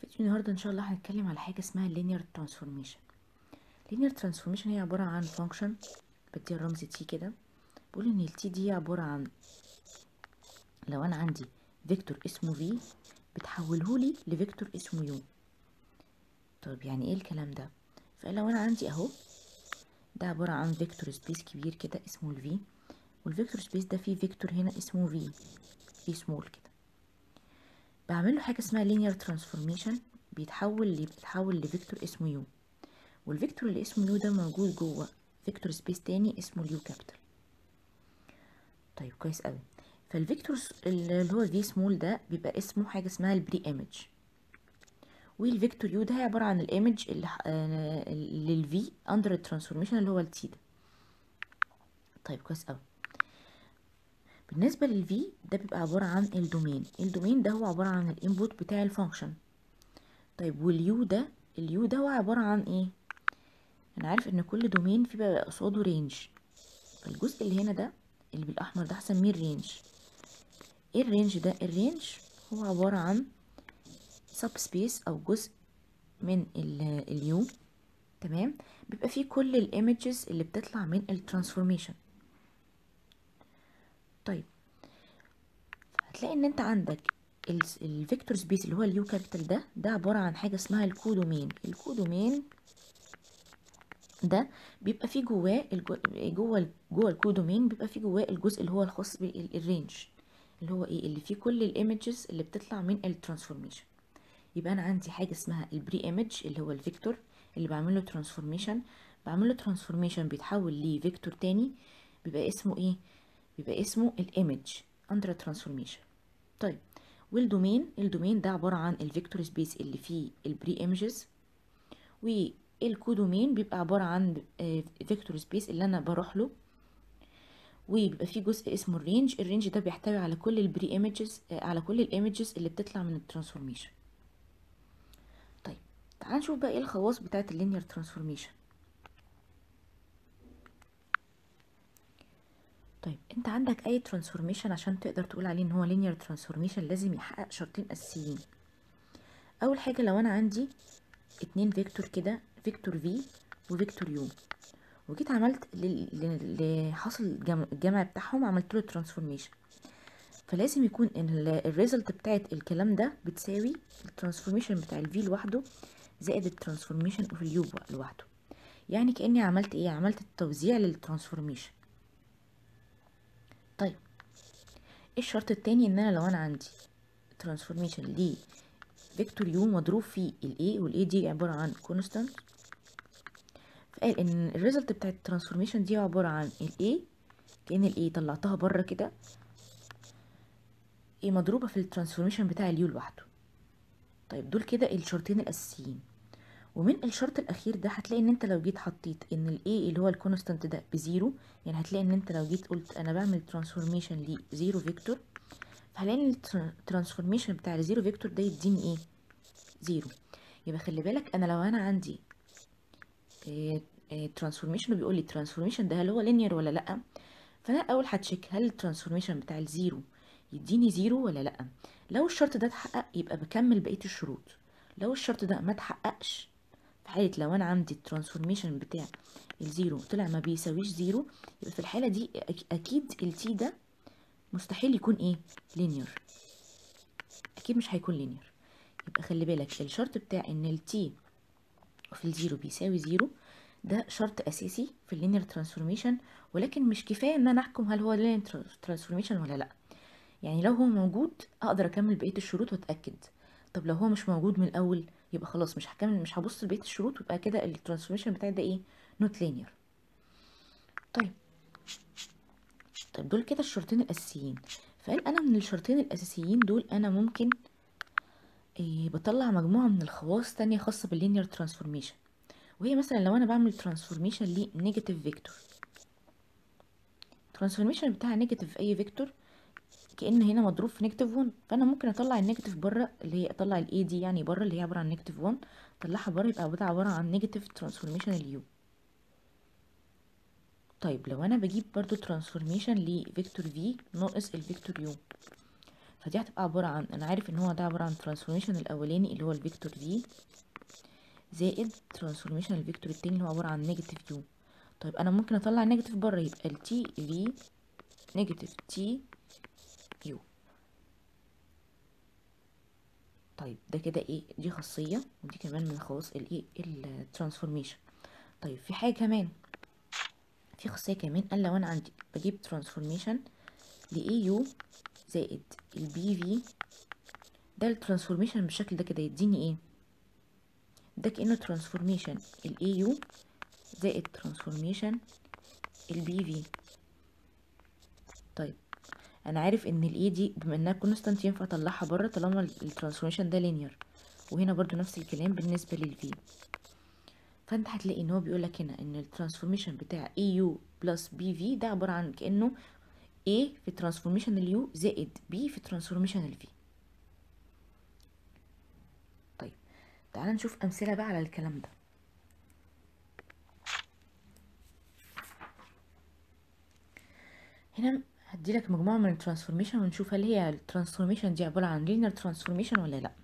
فيديو النهارده ان شاء الله هنتكلم على حاجه اسمها linear transformation linear transformation هي عباره عن function بدي الرمز t كده بقول ان ال t دي عباره عن لو انا عندي فيكتور اسمه v بتحوله لي لفيكتور اسمه u طيب يعني ايه الكلام ده فلو انا عندي اهو ده عباره عن فيكتور سبيس كبير كده اسمه ال v والفيكتور سبيس ده فيه فيكتور هنا اسمه v v سمول كده بعمل له حاجه اسمها linear transformation بيتحول لي بيتحول لفيكتور اسمه u والفيكتور اللي اسمه u ده موجود جوه فيكتور سبيس تاني اسمه اليو كابيتال طيب كويس قوي فالفيكتور اللي هو في سمول ده بيبقى اسمه حاجه اسمها البري ايمج والفيكتور يو ده هي عباره عن الايمج اللي للفي اندر الترانسفورميشن اللي هو التي ده طيب كويس قوي بالنسبه للفي ده بيبقى عباره عن الدومين الدومين ده هو عباره عن الانبوت بتاع الفانكشن طيب واليو ده اليو ده هو عباره عن ايه انا عارف ان كل دومين فيه بقى قصاده رينج فالجزء اللي هنا ده اللي بالاحمر ده هسميه الرينج ايه الرينج ده الرينج هو عباره عن سب سبيس او جزء من اليو تمام بيبقى فيه كل الايمجز اللي بتطلع من الترانسفورميشن طيب هتلاقي ان انت عندك الفيكتور سبيس اللي هو اليو كابيتال ده ده عباره عن حاجه اسمها الكودومين الكودومين ده بيبقى فيه جواه جوه جوه الكودومين بيبقى فيه جواه الجزء اللي هو الخاص بالرينج اللي هو ايه اللي فيه كل الايمجز اللي بتطلع من الترانسفورميشن يبقى انا عندي حاجه اسمها البري ايمج اللي هو الفيكتور اللي بعمل له ترانسفورميشن بعمل له ترانسفورميشن بيتحول لفيكتور تاني بيبقى اسمه ايه بيبقى اسمه الايمج اندر ترانسفورميشن طيب والدومين الدومين ده عباره عن الفيكتور سبيس اللي فيه البري ايمجز والكودومين بيبقى عباره عن فيكتور سبيس اللي انا بروح له وبيبقى فيه جزء اسمه الرينج الرينج ده بيحتوي على كل البري ايمجز على كل الايمجز اللي بتطلع من الترانسفورميشن طيب تعال نشوف بقى ايه الخواص بتاعه اللينير ترانسفورميشن طيب انت عندك اي ترانسفورميشن عشان تقدر تقول عليه ان هو لينير ترانسفورميشن لازم يحقق شرطين اساسيين اول حاجه لو انا عندي اتنين فيكتور كده فيكتور في وفيكتور يو وجيت عملت لحاصل الجمع بتاعهم عملت له ترانسفورميشن فلازم يكون ان الريزلت بتاعت الكلام ده بتساوي الترانسفورميشن بتاع الفي لوحده زائد الترانسفورميشن اوف اليو لوحده يعني كاني عملت ايه عملت التوزيع للترانسفورميشن طيب ايه الشرط التاني ان انا لو انا عندي ترانسفورميشن ل فيكتور يو مضروب في الاي والاي دي عباره عن كونستانت فقال ان الريزلت بتاعت الترانسفورميشن دي عباره عن الاي كان الاي طلعتها بره كده ايه مضروبه في الترانسفورميشن بتاع اليو لوحده طيب دول كده الشرطين الاساسيين ومن الشرط الاخير ده هتلاقي ان انت لو جيت حطيت ان الاي اللي هو الكونستانت ده بزيرو يعني هتلاقي ان انت لو جيت قلت انا بعمل ترانسفورميشن لزيرو فيكتور فهلاقي ان الترانسفورميشن بتاع الزيرو فيكتور ده يديني ايه زيرو يبقى خلي بالك انا لو انا عندي ترانسفورميشن بيقول لي الترانسفورميشن ده هل هو لينير ولا لا فانا اول هتشيك هل الترانسفورميشن بتاع الزيرو يديني زيرو ولا لا لو الشرط ده اتحقق يبقى بكمل بقيه الشروط لو الشرط ده ما اتحققش في حاله لو انا عندي الترانسفورميشن بتاع الزيرو طلع ما بيساويش زيرو يبقى في الحاله دي اكيد التي ده مستحيل يكون ايه لينير اكيد مش هيكون لينير يبقى خلي بالك الشرط بتاع ان التي في الزيرو بيساوي زيرو ده شرط اساسي في اللينير ترانسفورميشن ولكن مش كفايه ان انا احكم هل هو لينير ترانسفورميشن ولا لا يعني لو هو موجود اقدر اكمل بقيه الشروط واتاكد طب لو هو مش موجود من الاول يبقى خلاص مش هكمل مش هبص لبقيه الشروط ويبقى كده الترانسفورميشن بتاعي ده ايه نوت لينير طيب طيب دول كده الشرطين الاساسيين فقال انا من الشرطين الاساسيين دول انا ممكن إيه بطلع مجموعه من الخواص تانية خاصه باللينير ترانسفورميشن وهي مثلا لو انا بعمل ترانسفورميشن لنيجاتيف فيكتور الترانسفورميشن بتاع نيجاتيف اي فيكتور كان هنا مضروب في نيجاتيف 1 فانا ممكن اطلع النيجاتيف بره اللي هي اطلع الاي دي يعني بره اللي هي عباره عن نيجاتيف 1 اطلعها بره يبقى ده عباره عن نيجاتيف ترانسفورميشن اليو طيب لو انا بجيب برضو ترانسفورميشن لفيكتور في ناقص الفيكتور يو فدي هتبقى عبارة عن انا عارف ان هو ده عبارة عن ترانسفورميشن الاولاني اللي هو الفيكتور في زائد ترانسفورميشن الفيكتور التاني اللي هو عبارة عن نيجاتيف يو طيب انا ممكن اطلع النيجاتيف بره يبقى التي في نيجاتيف تي يو طيب ده كده ايه دي خاصية ودي كمان من خواص الايه الترانسفورميشن طيب في حاجة كمان في خاصية كمان قال لو انا عندي بجيب ترانسفورميشن ل يو زائد البي في ده الترانسفورميشن بالشكل ده كده يديني ايه ده كأنه ترانسفورميشن ال يو زائد ترانسفورميشن البي في طيب انا عارف ان الاي دي بما انها كونستانت ينفع اطلعها بره طالما الترانسفورميشن ده لينير وهنا برضو نفس الكلام بالنسبه للفي فانت هتلاقي ان هو بيقول لك هنا ان الترانسفورميشن بتاع اي يو بلس بي في ده عباره عن كانه A في ترانسفورميشن اليو زائد B في ترانسفورميشن الفي طيب تعال نشوف امثله بقى على الكلام ده هنا هدي لك مجموعه من الترانسفورميشن ونشوف هل هي الترانسفورميشن دي عباره عن لينير ترانسفورميشن ولا لا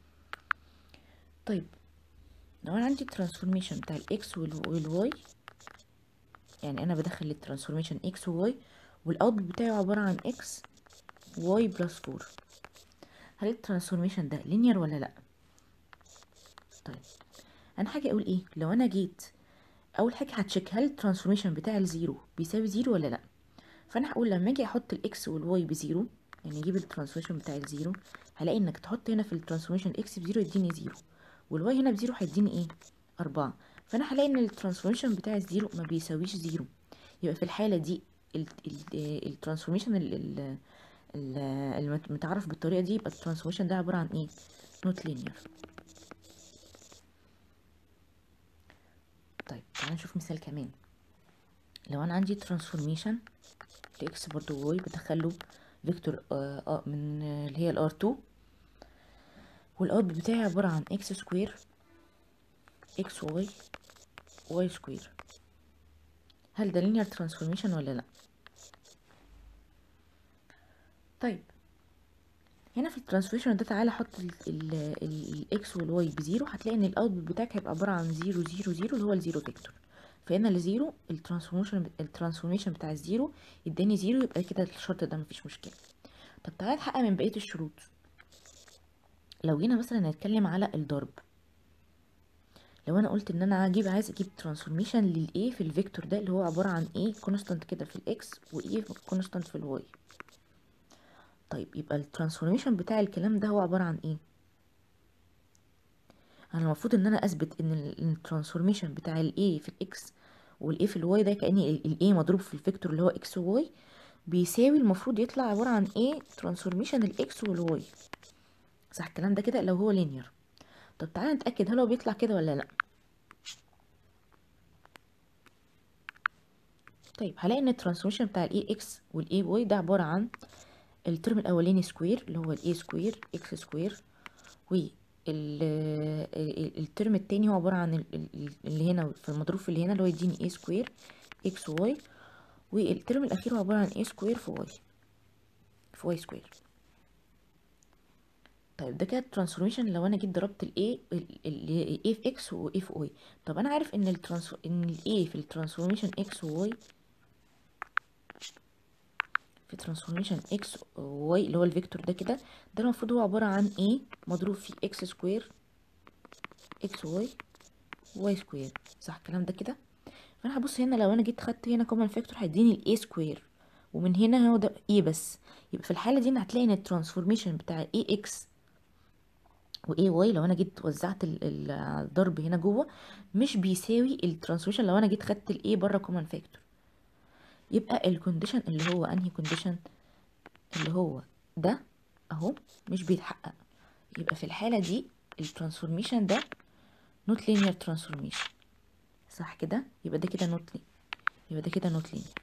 طيب لو انا عندي الترانسفورميشن بتاع الاكس والواي يعني انا بدخل الترانسفورميشن اكس وواي والاوتبوت بتاعه عباره عن اكس واي بلس 4 هل الترانسفورميشن ده لينير ولا لا طيب انا هاجي اقول ايه لو انا جيت اول حاجه هتشيك هل الترانسفورميشن بتاع الزيرو بيساوي زيرو ولا لا فانا هقول لما اجي احط الاكس والواي بزيرو يعني اجيب الترانسفورميشن بتاع الزيرو هلاقي انك تحط هنا في الترانسفورميشن اكس بزيرو يديني زيرو والواي هنا بزيرو هيديني ايه أربعة فانا هلاقي ان الترانسفورميشن بتاع الزيرو ما بيساويش زيرو يبقى في الحاله دي الترانسفورميشن المتعرف بالطريقه دي يبقى الترانسفورميشن ده عباره عن ايه نوت لينير طيب تعالى نشوف مثال كمان لو انا عندي ترانسفورميشن لاكس برضو واي بدخله فيكتور آه آه من اللي هي الار 2 والاوتبوت بتاعي عباره عن اكس سكوير اكس واي واي سكوير هل ده لينير ترانسفورميشن ولا لا طيب هنا في الترانسفورميشن ده تعالى حط الاكس والواي بزيرو هتلاقي ان الاوتبوت بتاعك هيبقى عباره عن زيرو زيرو زيرو اللي هو الزيرو فيكتور فهنا الزيرو الترانسفورميشن الترانسفورميشن بتاع الزيرو اداني زيرو يبقى كده الشرط ده مفيش مشكله طب تعالى نحقق من بقيه الشروط لو جينا مثلا نتكلم على الضرب لو انا قلت ان انا هجيب عايز اجيب ترانسفورميشن للاي في الفيكتور ده اللي هو عباره عن ايه كونستانت كده في الاكس وايه كونستانت في الواي طيب يبقى الترانسفورميشن بتاع الكلام ده هو عباره عن ايه انا المفروض ان انا اثبت ان الترانسفورميشن بتاع الاي في الاكس والاي في الواي ده كاني الاي مضروب في الفيكتور اللي هو اكس وواي بيساوي المفروض يطلع عباره عن ايه ترانسفورميشن الاكس والواي صح الكلام ده كده لو هو لينير طب تعالى نتاكد هل هو بيطلع كده ولا لا طيب هلاقي ان الترانسفورميشن بتاع الاي اكس والاي واي ده عباره عن الترم الاولاني سكوير اللي هو الاي سكوير اكس سكوير و الترم التاني هو عباره عن اللي هنا في المضروب في اللي هنا اللي هو يديني اي سكوير اكس واي والترم الاخير هو عباره عن اي سكوير في واي في واي سكوير طيب ده كده الترانسفورميشن لو انا جيت ضربت الاي الاي في اكس واي في واي طب انا عارف ان الترانسفور ان الاي في الترانسفورميشن اكس وواي في ترانسفورميشن اكس واي اللي هو الفيكتور ده كده ده المفروض هو عباره عن ايه مضروب في اكس سكوير اكس واي واي سكوير صح الكلام ده كده فانا هبص هنا لو انا جيت خدت هنا كومن فاكتور هيديني الاي سكوير ومن هنا هو ده ايه بس يبقى في الحاله دي هتلاقي ان الترانسفورميشن بتاع اي اكس واي واي لو انا جيت وزعت الضرب هنا جوه مش بيساوي الترانسفورميشن لو انا جيت خدت الاي بره كومن فاكتور يبقى الكونديشن اللي هو انهي كونديشن اللي هو ده اهو مش بيتحقق يبقى في الحاله دي الترانسفورميشن ده نوت لينير ترانسفورميشن صح كده يبقى ده كده نوت لينير يبقى ده كده نوت لينير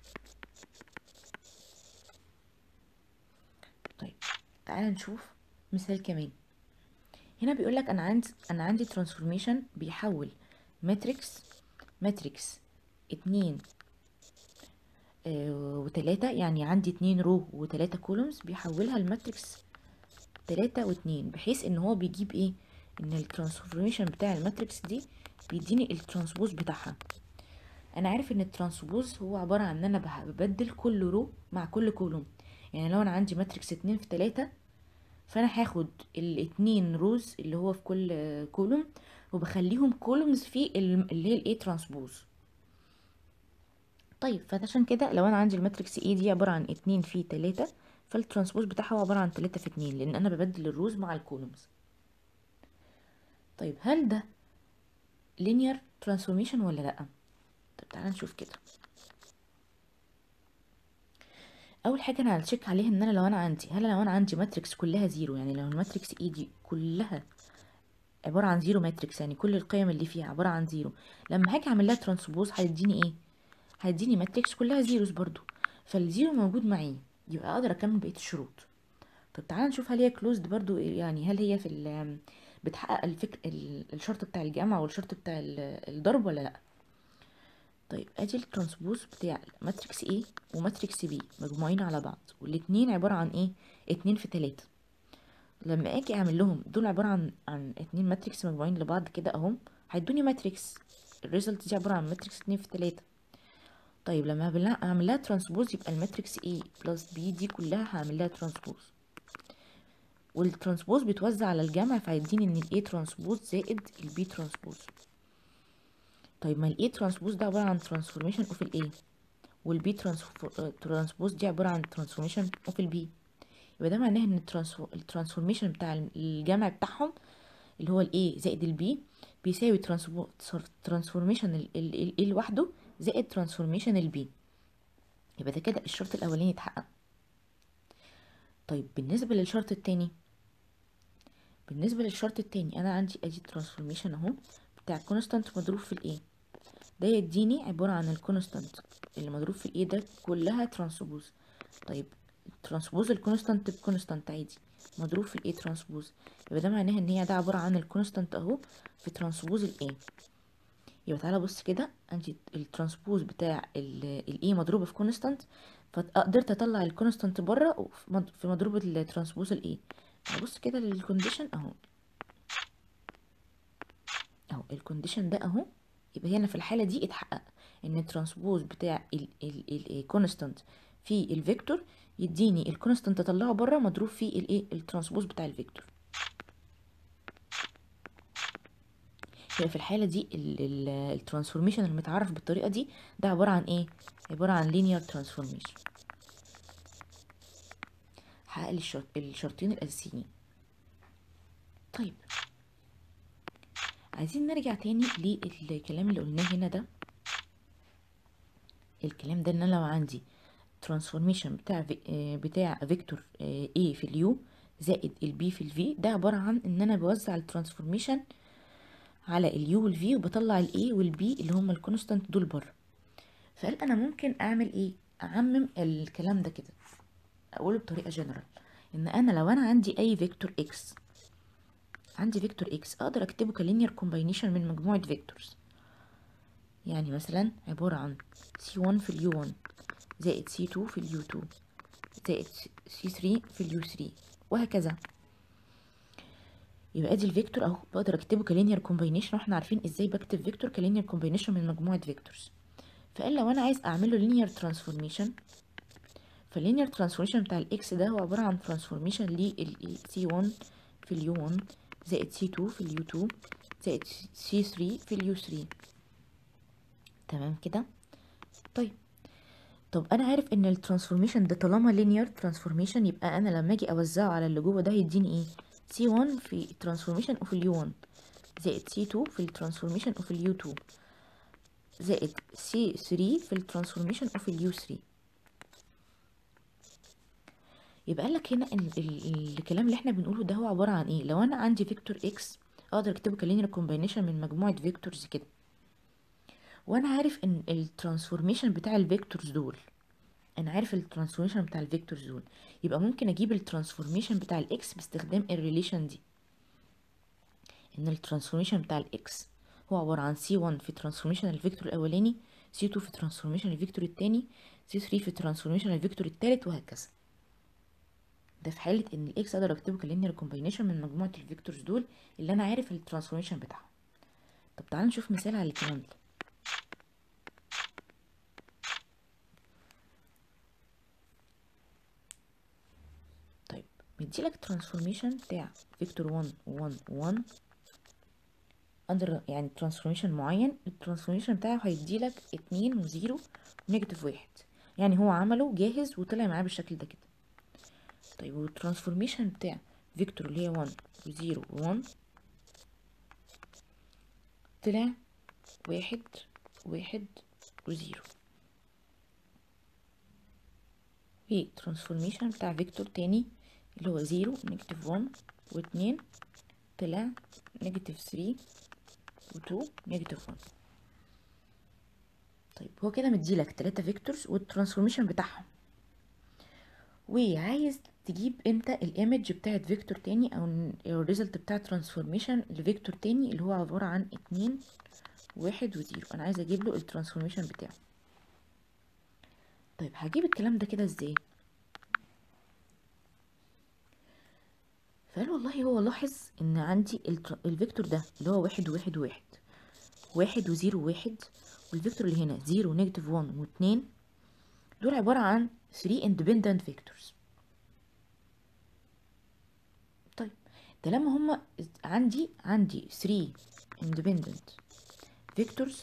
طيب تعالى نشوف مثال كمان هنا بيقول لك انا عندي انا عندي ترانسفورميشن بيحول ماتريكس ماتريكس اتنين آه وتلاتة يعني عندي اتنين رو وتلاتة كولومز بيحولها الماتريكس تلاتة واتنين بحيث ان هو بيجيب ايه ان الترانسفورميشن بتاع الماتريكس دي بيديني الترانسبوز بتاعها انا عارف ان الترانسبوز هو عبارة عن ان انا بح- ببدل كل رو مع كل كولوم يعني لو انا عندي ماتريكس اتنين في تلاتة فانا هاخد الاتنين روز اللي هو في كل كولوم وبخليهم كولومز في ال- اللي هي الايه ترانسبوز طيب فعشان كده لو انا عندي الماتريكس اي دي عبارة عن اتنين في تلاتة فالترانسبوز بتاعها هو عبارة عن تلاتة في اتنين لان انا ببدل الروز مع الكولومز طيب هل ده linear transformation ولا لا طب تعالى نشوف كده اول حاجه انا هتشيك عليها ان انا لو انا عندي هل لو انا عندي ماتريكس كلها زيرو يعني لو الماتريكس اي دي كلها عباره عن زيرو ماتريكس يعني كل القيم اللي فيها عباره عن زيرو لما هاجي اعمل لها ترانسبوز هيديني ايه هيديني ماتريكس كلها زيروز برضو فالزيرو موجود معي يبقى اقدر اكمل بقيه الشروط طب تعالى نشوف هل هي كلوزد برضو يعني هل هي في ال بتحقق الفكر ال- الشرط بتاع الجمع والشرط بتاع ال- الضرب ولا لا طيب ادي الترانسبوز بتاع ماتريكس A وماتريكس B مجموعين على بعض والاتنين عبارة عن ايه اتنين في تلاتة لما اجي اعمل لهم دول عبارة عن عن اتنين ماتريكس مجموعين لبعض كده اهم هيدوني ماتريكس الريزلت دي عبارة عن ماتريكس اتنين في تلاتة طيب لما هعمل لها اعمل لها ترانسبوز يبقى الماتريكس A بلس B دي كلها هعمل لها ترانسبوز والترانسبوز بيتوزع على الجمع فهيديني ان ال A ترانسبوز زائد ال B ترانسبوز طيب ما ال A ترانسبوز ده عبارة عن ترانسفورميشن اوف ال A وال B ترانسبوز دي عبارة عن ترانسفورميشن اوف ال B يبقى ده معناه ان الترانسفورميشن بتاع الجمع بتاعهم اللي هو ال A زائد ال B بيساوي ترانسفورميشن ال A لوحده زائد ترانسفورميشن ال B يبقى ده كده الشرط الاولاني اتحقق طيب بالنسبة للشرط التاني بالنسبة للشرط التاني انا عندي ادي ترانسفورميشن اهو بتاع كونستانت مضروب في الايه ده يديني عبارة عن الكونستانت اللي مضروب في الايه ده كلها ترانسبوز طيب ترانسبوز الكونستانت بكونستانت عادي مضروب في الايه ترانسبوز يبقى ده معناه ان هي ده عبارة عن الكونستانت اهو في ترانسبوز الايه يبقى تعالى بص كده عندي الترانسبوز بتاع الايه مضروبة في كونستانت فقدرت اطلع الكونستانت بره في مضروب الترانسبوز الايه بص كده للكونديشن اهو اهو الكونديشن ده اهو يبقى هنا في الحاله دي اتحقق ان الترانسبوز بتاع الكونستانت في الفيكتور يديني الكونستانت اطلعه بره مضروب في الايه الترانسبوز بتاع الفيكتور يبقى في الحاله دي الترانسفورميشن المتعرف بالطريقه دي ده عباره عن ايه عباره عن لينير ترانسفورميشن حقق لي الشرط الشرطين الاساسيين طيب عايزين نرجع تاني للكلام اللي قلناه هنا ده الكلام ده ان انا لو عندي ترانسفورميشن بتاع في بتاع فيكتور A في اليو زائد البي في الفي ده عبارة عن ان انا بوزع الترانسفورميشن على اليو والفي وبطلع الاي والبي اللي هما الكونستانت دول بره فقال انا ممكن اعمل ايه اعمم الكلام ده كده اقوله بطريقه جنرال ان انا لو انا عندي اي فيكتور اكس عندي فيكتور اكس اقدر اكتبه كلينير كومباينيشن من مجموعه فيكتورز يعني مثلا عباره عن C1 في اليو 1 زائد C2 في اليو 2 زائد C3 في اليو 3 وهكذا يبقى ادي الفيكتور اهو بقدر اكتبه كلينير كومباينيشن واحنا عارفين ازاي بكتب فيكتور كلينير كومباينيشن من مجموعه فيكتورز فقال لو انا عايز اعمل له لينير ترانسفورميشن فاللينير ترانسفورميشن بتاع الاكس ده هو عباره عن ترانسفورميشن لل C1 في اليو 1 زائد C2 في اليو 2 زائد C3 في اليو 3 تمام كده طيب طب انا عارف ان الترانسفورميشن ده طالما لينير ترانسفورميشن يبقى انا لما اجي اوزعه على اللي جوه ده هيديني ايه C1 في الترانسفورميشن اوف اليو 1 زائد C2 في الترانسفورميشن اوف اليو 2 زائد C3 في الترانسفورميشن اوف اليو 3 يبقى قال لك هنا ان الكلام اللي احنا بنقوله ده هو عباره عن ايه لو انا عندي فيكتور اكس اقدر اكتبه كلينير كومباينيشن من مجموعه فيكتورز كده وانا عارف ان الترانسفورميشن بتاع الفيكتورز دول انا عارف الترانسفورميشن بتاع الفيكتورز دول يبقى ممكن اجيب الترانسفورميشن بتاع الاكس باستخدام الريليشن دي ان الترانسفورميشن بتاع الاكس هو عباره عن C1 في ترانسفورميشن الفيكتور الاولاني C2 في ترانسفورميشن الفيكتور الثاني C3 في ترانسفورميشن الفيكتور الثالث وهكذا ده في حالة ان الاكس اقدر اكتبه كلينير كومباينيشن من مجموعة الفيكتورز دول اللي انا عارف الترانسفورميشن بتاعهم طب تعال نشوف مثال على الكلام ده طيب مديلك ترانسفورميشن بتاع فيكتور 1 و1 و1 اندر يعني ترانسفورميشن معين الترانسفورميشن بتاعه هيديلك اتنين وزيرو ونيجاتيف واحد يعني هو عمله جاهز وطلع معاه بالشكل ده كده طيب والترانسفورميشن بتاع فيكتور اللي هي 1 وزيرو و1 طلع واحد واحد وزيرو في ترانسفورميشن بتاع فيكتور تاني اللي هو زيرو نيجاتيف 1 واتنين طلع نيجاتيف 3 و2 نيجاتيف 1 طيب هو كده مديلك تلاتة فيكتورز والترانسفورميشن بتاعهم وعايز تجيب امتى الايمج بتاعت فيكتور تاني او الريزلت بتاع ترانسفورميشن لفيكتور تاني اللي هو عبارة عن اتنين واحد وزيرو انا عايزه اجيب له الترانسفورميشن بتاعه طيب هجيب الكلام ده كده ازاي فقال والله هو لاحظ ان عندي التر- الفيكتور ده اللي هو واحد وواحد وواحد واحد وزيرو واحد والفيكتور اللي هنا زيرو نيجاتيف وان واتنين دول عبارة عن 3 independent vectors طيب ده لما هما عندي عندي 3 independent vectors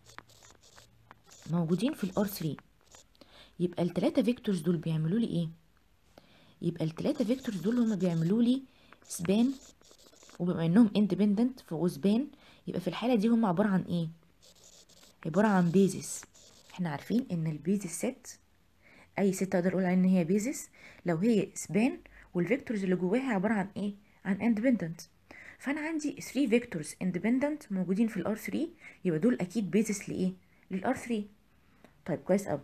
موجودين في الار 3 يبقى التلاتة فيكتورز دول بيعملوا لي ايه يبقى التلاتة فيكتورز دول هما بيعملوا لي سبان وبما انهم independent فهو سبان يبقى في الحالة دي هما عبارة عن ايه عبارة عن بيزس احنا عارفين ان البيزس سيت اي ست اقدر اقول عليها ان هي بيزس لو هي سبان والفيكتورز اللي جواها عباره عن ايه عن اندبندنت فانا عندي 3 فيكتورز اندبندنت موجودين في الار 3 يبقى دول اكيد بيزس لايه للار 3 طيب كويس قوي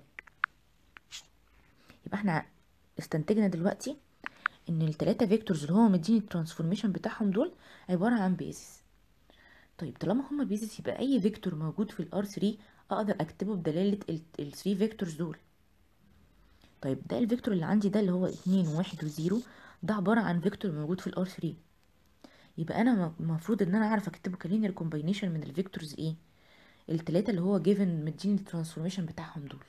يبقى احنا استنتجنا دلوقتي ان الثلاثه فيكتورز اللي هو مديني الترانسفورميشن بتاعهم دول عباره عن بيزس طيب طالما هما بيزس يبقى اي فيكتور موجود في الار 3 اقدر اكتبه بدلاله ال 3 فيكتورز دول طيب ده الفيكتور اللي عندي ده اللي هو اتنين وواحد وزيرو ده عبارة عن فيكتور موجود في الار 3 يبقى انا المفروض ان انا اعرف اكتبه كلينير كومباينيشن من الفيكتورز ايه التلاتة اللي هو جيفن مديني الترانسفورميشن بتاعهم دول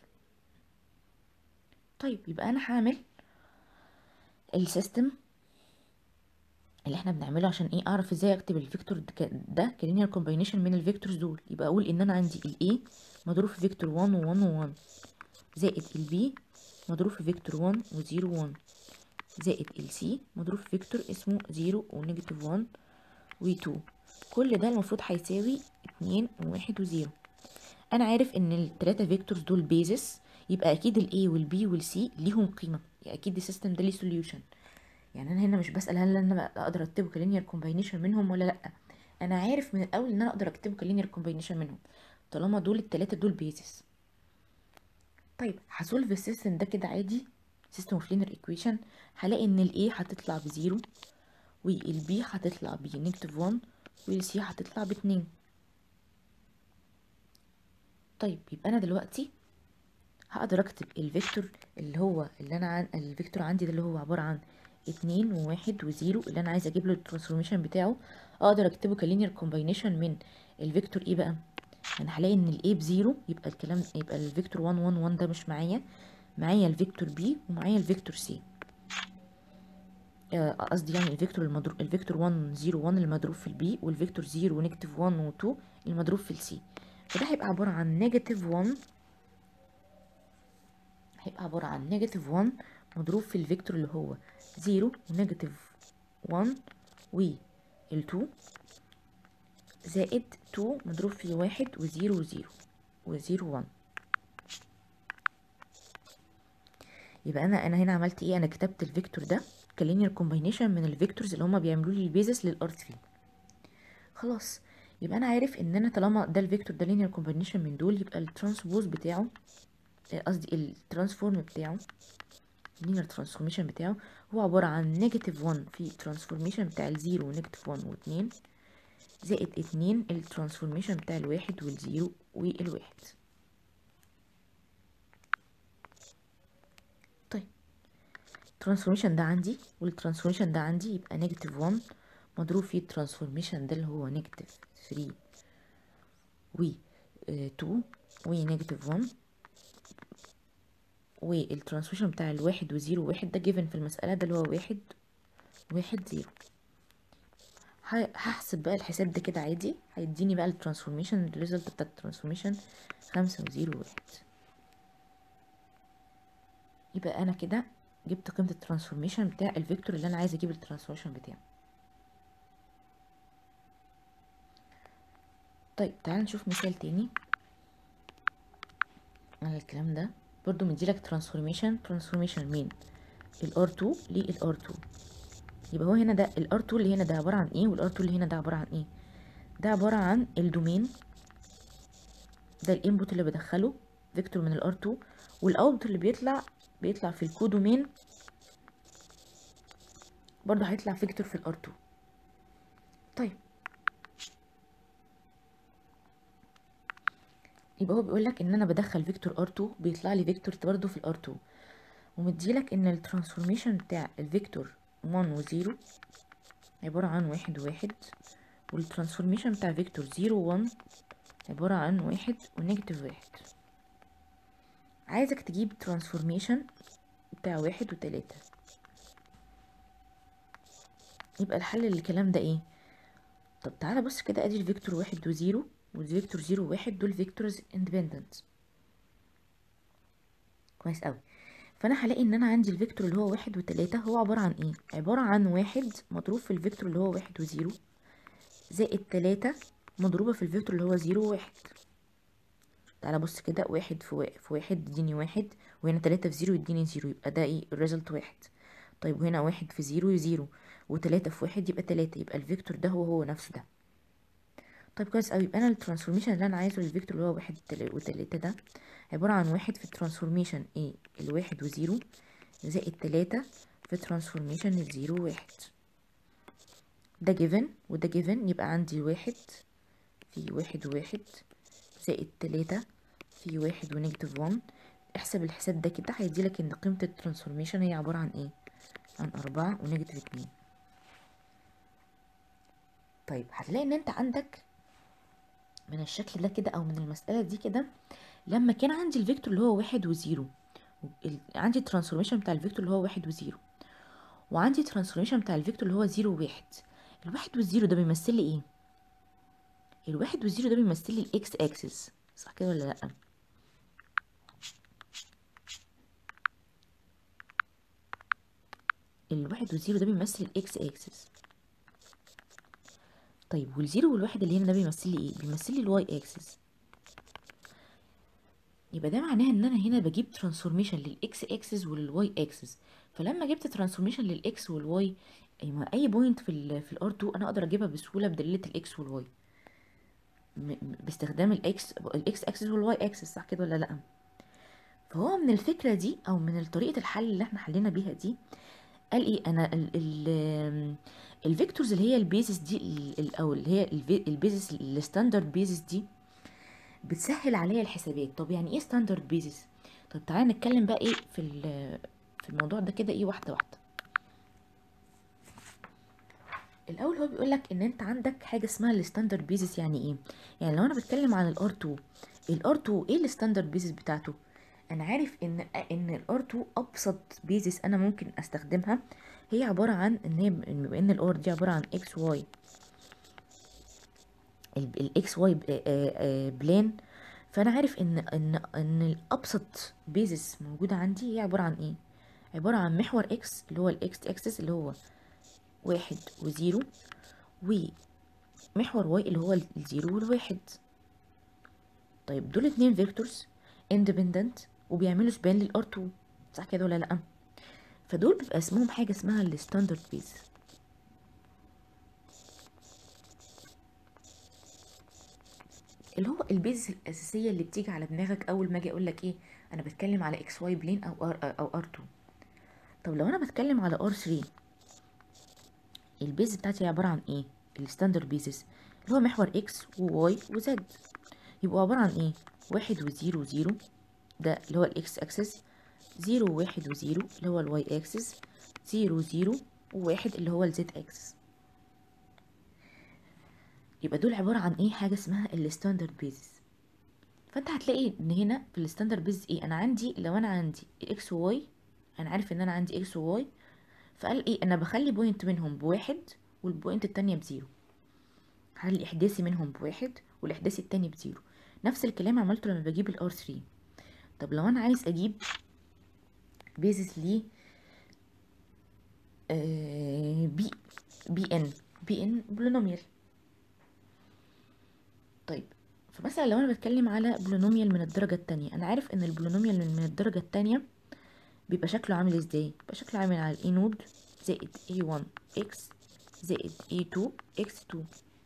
طيب يبقى انا هعمل السيستم اللي احنا بنعمله عشان ايه اعرف ازاي اكتب الفيكتور ده كلينير كومباينيشن من الفيكتورز دول يبقى اقول ان انا عندي الاي مضروب في فيكتور 1 و1 و1 زائد البي مضروب في فيكتور 1 و0 1 زائد ال سي مضروب في فيكتور اسمه 0 ونيجاتيف 1 و2 كل ده المفروض هيساوي 2 و1 و0 انا عارف ان التلاتة فيكتورز دول بيزس يبقى اكيد الاي والبي والسي ليهم قيمه اكيد السيستم ده ليه سوليوشن يعني انا هنا مش بسال هل انا اقدر اكتبه كلينير كومباينيشن منهم ولا لا انا عارف من الاول ان انا اقدر اكتبه كلينير كومباينيشن منهم طالما دول التلاتة دول بيزس طيب هسولف السيستم ده كده عادي سيستم اوف لينير ايكويشن هلاقي ان الاي هتطلع بزيرو والبي هتطلع بنيجاتيف 1 والسي هتطلع باتنين طيب يبقى انا دلوقتي هقدر اكتب الفيكتور اللي هو اللي انا عن الفيكتور عندي ده اللي هو عباره عن اتنين وواحد وزيرو اللي انا عايزه اجيب له الترانسفورميشن بتاعه اقدر اكتبه كلينير كومباينيشن من الفيكتور ايه بقى انا هلاقي ان الاي بزيرو يبقى الكلام يبقى الفيكتور 1 1 1 ده مش معايا معايا الفيكتور بي ومعايا الفيكتور سي قصدي يعني الفيكتور المضروب الفيكتور 1 0 1 المضروب في البي والفيكتور 0 نيجاتيف 1 و 2 المضروب في السي فده هيبقى عباره عن نيجاتيف 1 هيبقى عباره عن نيجاتيف 1 مضروب في الفيكتور اللي هو 0 ونيجاتيف 1 و ال 2 زائد 2 مضروب في واحد وزيرو وزيرو وزيرو 1 يبقى انا انا هنا عملت ايه انا كتبت الفيكتور ده كلينير كومباينيشن من الفيكتورز اللي هما بيعملوا لي البيزس للار 3 خلاص يبقى انا عارف ان انا طالما ده الفيكتور ده لينير كومباينيشن من دول يبقى الترانسبوز بتاعه قصدي الترانسفورم بتاعه اللينير ترانسفورميشن بتاعه هو عبارة عن نيجاتيف 1 في ترانسفورميشن بتاع الزيرو ونيجاتيف 1 واتنين زائد اتنين الترانسفورميشن بتاع الواحد والزيرو والواحد الترانسفورميشن ده عندي والترانسفورميشن ده عندي يبقى نيجاتيف 1 مضروب في الترانسفورميشن ده اللي هو نيجاتيف 3 و 2 و نيجاتيف 1 والترانسفورميشن بتاع الواحد وزيرو واحد ده جيفن في المسألة ده اللي هو واحد واحد زيرو هحسب بقى الحساب ده كده عادي هيديني بقى الترانسفورميشن الريزلت بتاع الترانسفورميشن خمسة وزيرو واحد يبقى انا كده جبت قيمة الترانسفورميشن بتاع الفيكتور اللي انا عايز اجيب الترانسفورميشن بتاعه طيب تعال نشوف مثال تاني على الكلام ده برضو مديلك ترانسفورميشن ترانسفورميشن من ال R2 لل R2 يبقى هو هنا ده ال R2 اللي هنا ده عبارة عن ايه وال R2 اللي هنا ده عبارة عن ايه ده عبارة عن الدومين ده الانبوت اللي بدخله فيكتور من ال R2 والاوتبوت اللي بيطلع بيطلع في الكودومين برضه هيطلع فيكتور في ال R2 طيب يبقى هو بيقول لك ان انا بدخل فيكتور R2 بيطلع لي فيكتور برضه في ال R2 ومديلك ان الترانسفورميشن بتاع الفيكتور 1 و 0 عبارة عن واحد وواحد والترانسفورميشن بتاع فيكتور 0 و 1 عبارة عن واحد ونيجاتيف واحد عايزك تجيب ترانسفورميشن بتاع واحد وتلاتة يبقى الحل للكلام ده ايه طب تعالى بص كده ادي الفيكتور واحد وزيرو والفيكتور زيرو وواحد دول فيكتورز اندبندنت كويس اوي فانا هلاقي ان انا عندي الفيكتور اللي هو واحد وتلاتة هو عبارة عن ايه عبارة عن واحد مضروب في الفيكتور اللي هو واحد وزيرو زائد تلاتة مضروبة في الفيكتور اللي هو زيرو وواحد تعالى بص كده واحد في واحد, في واحد يديني واحد وهنا تلاتة في زيرو يديني زيرو يبقى ده ايه الريزلت واحد طيب وهنا واحد في زيرو زيرو وتلاتة في واحد يبقى تلاتة يبقى الفيكتور ده هو هو نفسه ده طيب كويس اوي يبقى انا الترانسفورميشن اللي انا عايزه للفيكتور اللي هو واحد وتلاتة ده عبارة عن واحد في الترانسفورميشن ايه الواحد وزيرو زائد تلاتة في ترانسفورميشن الزيرو واحد ده جيفن وده جيفن يبقى عندي واحد في واحد وواحد زائد تلاتة في واحد ونيجاتيف وان احسب الحساب ده كده هيديلك ان قيمة الترانسفورميشن هي عبارة عن ايه عن أربعة ونيجاتيف اتنين طيب هتلاقي ان انت عندك من الشكل ده كده او من المسألة دي كده لما كان عندي الفيكتور اللي هو واحد وزيرو عندي الترانسفورميشن بتاع الفيكتور اللي هو واحد وزيرو وعندي ترانسفورميشن بتاع الفيكتور اللي هو زيرو وواحد الواحد والزيرو ده بيمثل لي ايه الواحد والزيرو ده بيمثل لي الاكس اكسس صح كده ولا لا الواحد والزيرو ده بيمثل الاكس اكسس طيب والزيرو والواحد اللي هنا ده بيمثل لي ايه بيمثل لي الواي اكسس يبقى ده معناها ان انا هنا بجيب ترانسفورميشن للاكس اكسس والواي اكسس فلما جبت ترانسفورميشن للاكس والواي اي ما اي بوينت في ال في الار 2 انا اقدر اجيبها بسهوله بدلاله الاكس والواي باستخدام الاكس الاكس اكسس والواي اكسس صح كده ولا لا فهو من الفكره دي او من طريقه الحل اللي احنا حلينا بيها دي قال ايه انا ال ال الفيكتورز اللي هي البيزس دي ال او اللي هي البيزس الستاندرد بيزس دي بتسهل عليا الحسابات طب يعني ايه ستاندرد بيزس طب تعالى نتكلم بقى ايه في في الموضوع ده كده ايه واحده واحده الاول هو بيقول لك ان انت عندك حاجه اسمها الستاندرد بيزس يعني ايه يعني لو انا بتكلم عن الار 2 الار 2 ايه الستاندرد بيزس بتاعته انا عارف ان ان الار 2 ابسط بيزس انا ممكن استخدمها هي عباره عن ان هي بما ان الار دي عباره عن اكس واي الاكس واي بلان فانا عارف ان ان ان الابسط بيزس موجوده عندي هي عباره عن ايه عباره عن محور اكس اللي هو الاكس اكسس اللي هو واحد وزيرو ومحور واي اللي هو الزيرو والواحد طيب دول اتنين فيكتورز اندبندنت وبيعملوا سبان للار 2 صح كده ولا لا فدول بيبقى اسمهم حاجه اسمها الستاندرد بيز اللي هو البيز الاساسيه اللي بتيجي على دماغك اول ما اجي اقول لك ايه انا بتكلم على اكس واي بلين او ار او ار 2 طب لو انا بتكلم على ار 3 البيز بتاعتي عباره عن ايه الستاندرد بيزز اللي هو محور اكس وواي وزد يبقوا عباره عن ايه واحد وزيرو وزيرو ده اللي هو الاكس اكسس زيرو وواحد وزيرو اللي هو الواي اكسس زيرو زيرو وواحد اللي هو الزد اكسس يبقى دول عبارة عن ايه حاجة اسمها الستاندرد بيزس فانت هتلاقي ان هنا في الستاندرد بيز ايه انا عندي لو انا عندي اكس وواي انا عارف ان انا عندي اكس وواي فقال ايه انا بخلي بوينت منهم بواحد والبوينت التانية بزيرو هخلي احداثي منهم بواحد والاحداثي التاني بزيرو نفس الكلام عملته لما بجيب الار 3 طب لو انا عايز اجيب بيزس ليه آه بي بي ان بي ان بولينوميال طيب فمثلا لو انا بتكلم على بولينوميال من الدرجة التانية انا عارف ان البولينوميال من الدرجة التانية بيبقى شكله عامل ازاي بيبقى شكله عامل على الاي نود زائد a1 x زائد a2 x2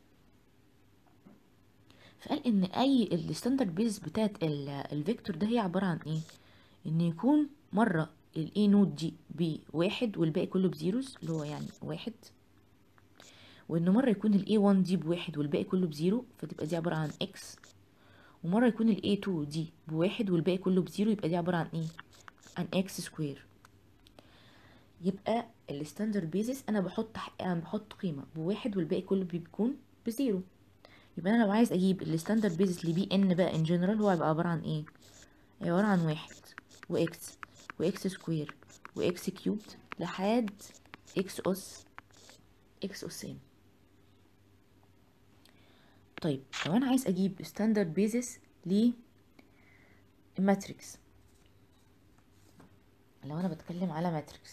فقال ان اي الستاندرد بيز بتاعت الفيكتور ده هي عبارة عن ايه ان يكون مرة الاي نود دي بواحد والباقي كله بزيروز اللي هو يعني واحد وان مرة يكون الاي 1 دي بواحد والباقي كله بزيرو فتبقى دي عبارة عن اكس ومرة يكون الاي 2 دي بواحد والباقي كله بزيرو يبقى دي عبارة عن ايه عن اكس سكوير يبقى الستاندرد بيزس انا بحط انا بحط قيمة بواحد والباقي كله بيكون بزيرو يبقى انا لو عايز اجيب الستاندرد بيزس لبي ان بقى ان جنرال هو هيبقى عبارة عن ايه عبارة عن واحد واكس واكس سكوير واكس كيوبد لحد اكس اس اكس اسين طيب لو انا عايز اجيب ستاندرد بيزس ل ماتريكس لو انا بتكلم على ماتريكس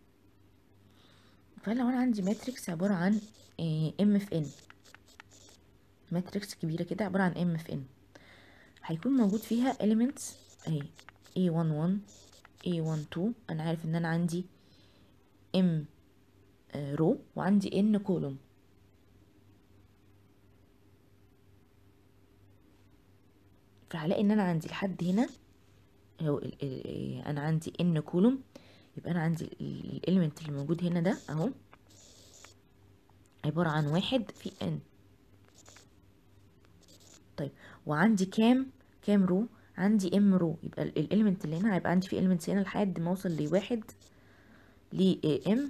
فلو انا عندي ماتريكس عبارة عن ام اف ان ماتريكس كبيرة كده عبارة عن ام اف ان هيكون موجود فيها elements اهي A11 A12 انا عارف ان انا عندي M رو وعندي N كولوم فهلاقي ان انا عندي لحد هنا هو انا عندي N كولوم يبقى انا عندي الاليمنت اللي موجود هنا ده اهو عبارة عن واحد في N طيب وعندي كام كام رو عندي ام رو يبقى الاليمنت اللي هنا هيبقى عندي فيه اليمنتس هنا لحد ما اوصل لواحد ل ام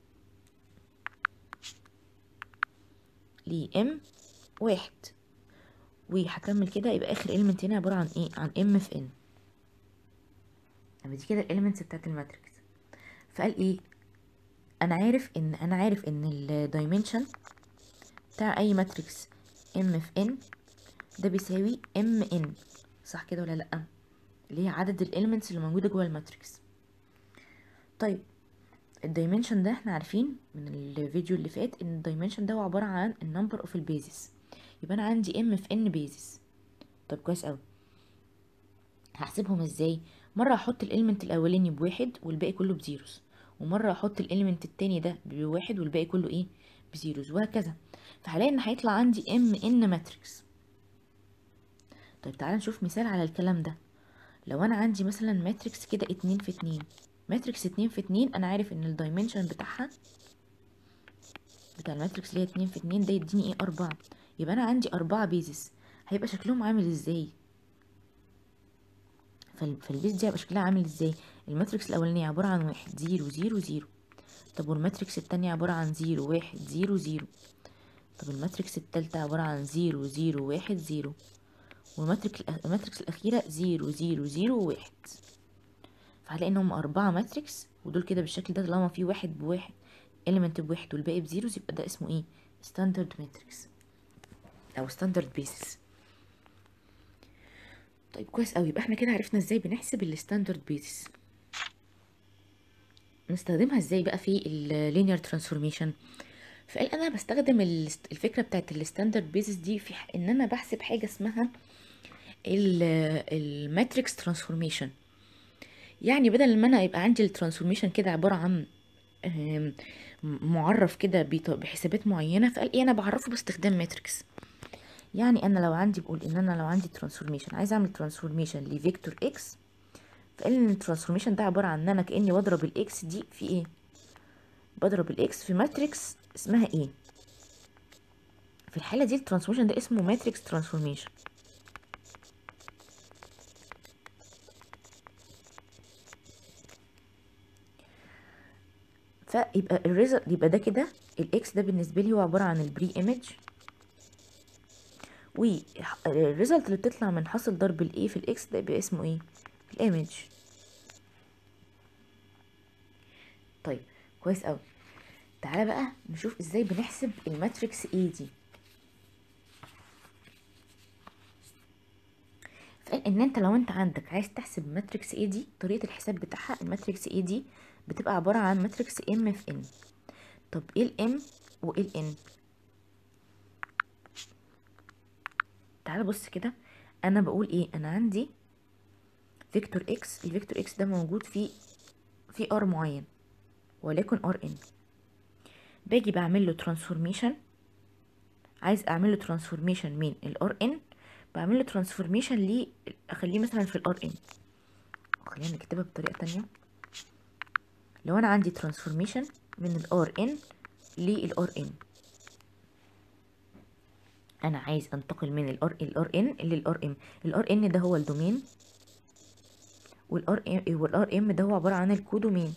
ل ام واحد وهكمل كده يبقى اخر اليمنت هنا عباره عن ايه عن ام في ان يبقى دي كده الاليمنتس بتاعت الماتريكس فقال ايه انا عارف ان انا عارف ان الدايمنشن بتاع اي ماتريكس ام في ان ده بيساوي ام ان صح كده ولا لا اللي هي عدد الاليمنتس اللي موجوده جوه الماتريكس طيب الدايمنشن ده احنا عارفين من الفيديو اللي فات ان الدايمنشن ده هو عباره عن النمبر اوف البيزس يبقى انا عندي ام في ان بيزس طب كويس قوي هحسبهم ازاي مره احط الاليمنت الاولاني بواحد والباقي كله بزيروز ومره احط الاليمنت التاني ده بواحد والباقي كله ايه بزيروز وهكذا فهلاقي ان هيطلع عندي ام ان ماتريكس طيب تعالى نشوف مثال على الكلام ده لو انا عندي مثلا ماتريكس كده اتنين في اتنين ماتريكس اتنين في اتنين انا عارف ان الدايمنشن بتاعها بتاع الماتريكس اللي هي اتنين في اتنين ده يديني ايه اربعة يبقى انا عندي اربعة بيزس هيبقى شكلهم عامل ازاي فالبيز دي هيبقى شكلها عامل ازاي الماتريكس الاولانية عبارة عن واحد زيرو زيرو زيرو طب والماتريكس التانية عبارة عن زيرو واحد زيرو زيرو طب الماتريكس التالتة عبارة عن زيرو زيرو واحد زيرو والماتريكس الأخيرة زيرو زيرو زيرو واحد فهلاقي إنهم أربعة ماتريكس ودول كده بالشكل ده طالما في واحد بواحد element بواحد والباقي بزيروز يبقى ده اسمه ايه ستاندرد ماتريكس أو ستاندرد بيسز طيب كويس أوي يبقى احنا كده عرفنا ازاي بنحسب الستاندرد بيسز نستخدمها ازاي بقى في اللينير ترانسفورميشن فقال انا بستخدم الفكره بتاعت الستاندرد بيزس دي في ان انا بحسب حاجه اسمها الماتريكس ترانسفورميشن يعني بدل ما انا يبقى عندي الترانسفورميشن كده عباره عن معرف كده بحسابات معينه فقال ايه انا بعرفه باستخدام ماتريكس يعني انا لو عندي بقول ان انا لو عندي ترانسفورميشن عايز اعمل ترانسفورميشن لفيكتور اكس فقال ان الترانسفورميشن ده عباره عن ان انا كاني بضرب الاكس دي في ايه بضرب الاكس في ماتريكس اسمها ايه في الحاله دي الترانسفورميشن ده اسمه ماتريكس ترانسفورميشن فيبقى الريزلت يبقى ده كده الاكس ده بالنسبه لي هو عباره عن البري ايمج والريزلت اللي بتطلع من حاصل ضرب الاي في الاكس ده يبقى اسمه ايه الايمج طيب كويس قوي تعالى بقى نشوف ازاي بنحسب الماتريكس اي دي فقال ان انت لو انت عندك عايز تحسب ماتريكس اي دي طريقه الحساب بتاعها الماتريكس اي دي بتبقى عباره عن ماتريكس ام في ان طب ايه الام وايه الان تعالى بص كده انا بقول ايه انا عندي فيكتور اكس الفيكتور اكس ده موجود في في ار معين وليكن ار ان باجي بعمل له ترانسفورميشن عايز اعمل له ترانسفورميشن من الار ان بعمل له ترانسفورميشن ليه اخليه مثلا في الار ان خلينا نكتبها بطريقه تانية لو انا عندي ترانسفورميشن من الار ان للار ان انا عايز انتقل من الار الار ان للار ام الار ان ده هو الدومين والار ام والار ام ده هو عباره عن الكودومين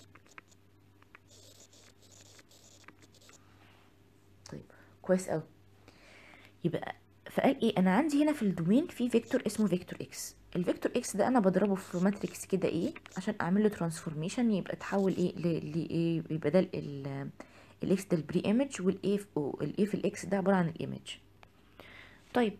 طيب كويس قوي يبقى فقال ايه انا عندي هنا في الدومين في فيكتور اسمه فيكتور اكس الفيكتور اكس ده انا بضربه في ماتريكس كده ايه عشان اعمل له ترانسفورميشن يبقى تحول ايه لايه يبقى ده الاكس ده البري ايمج والايه الايه في الاكس ده عباره عن الايمج طيب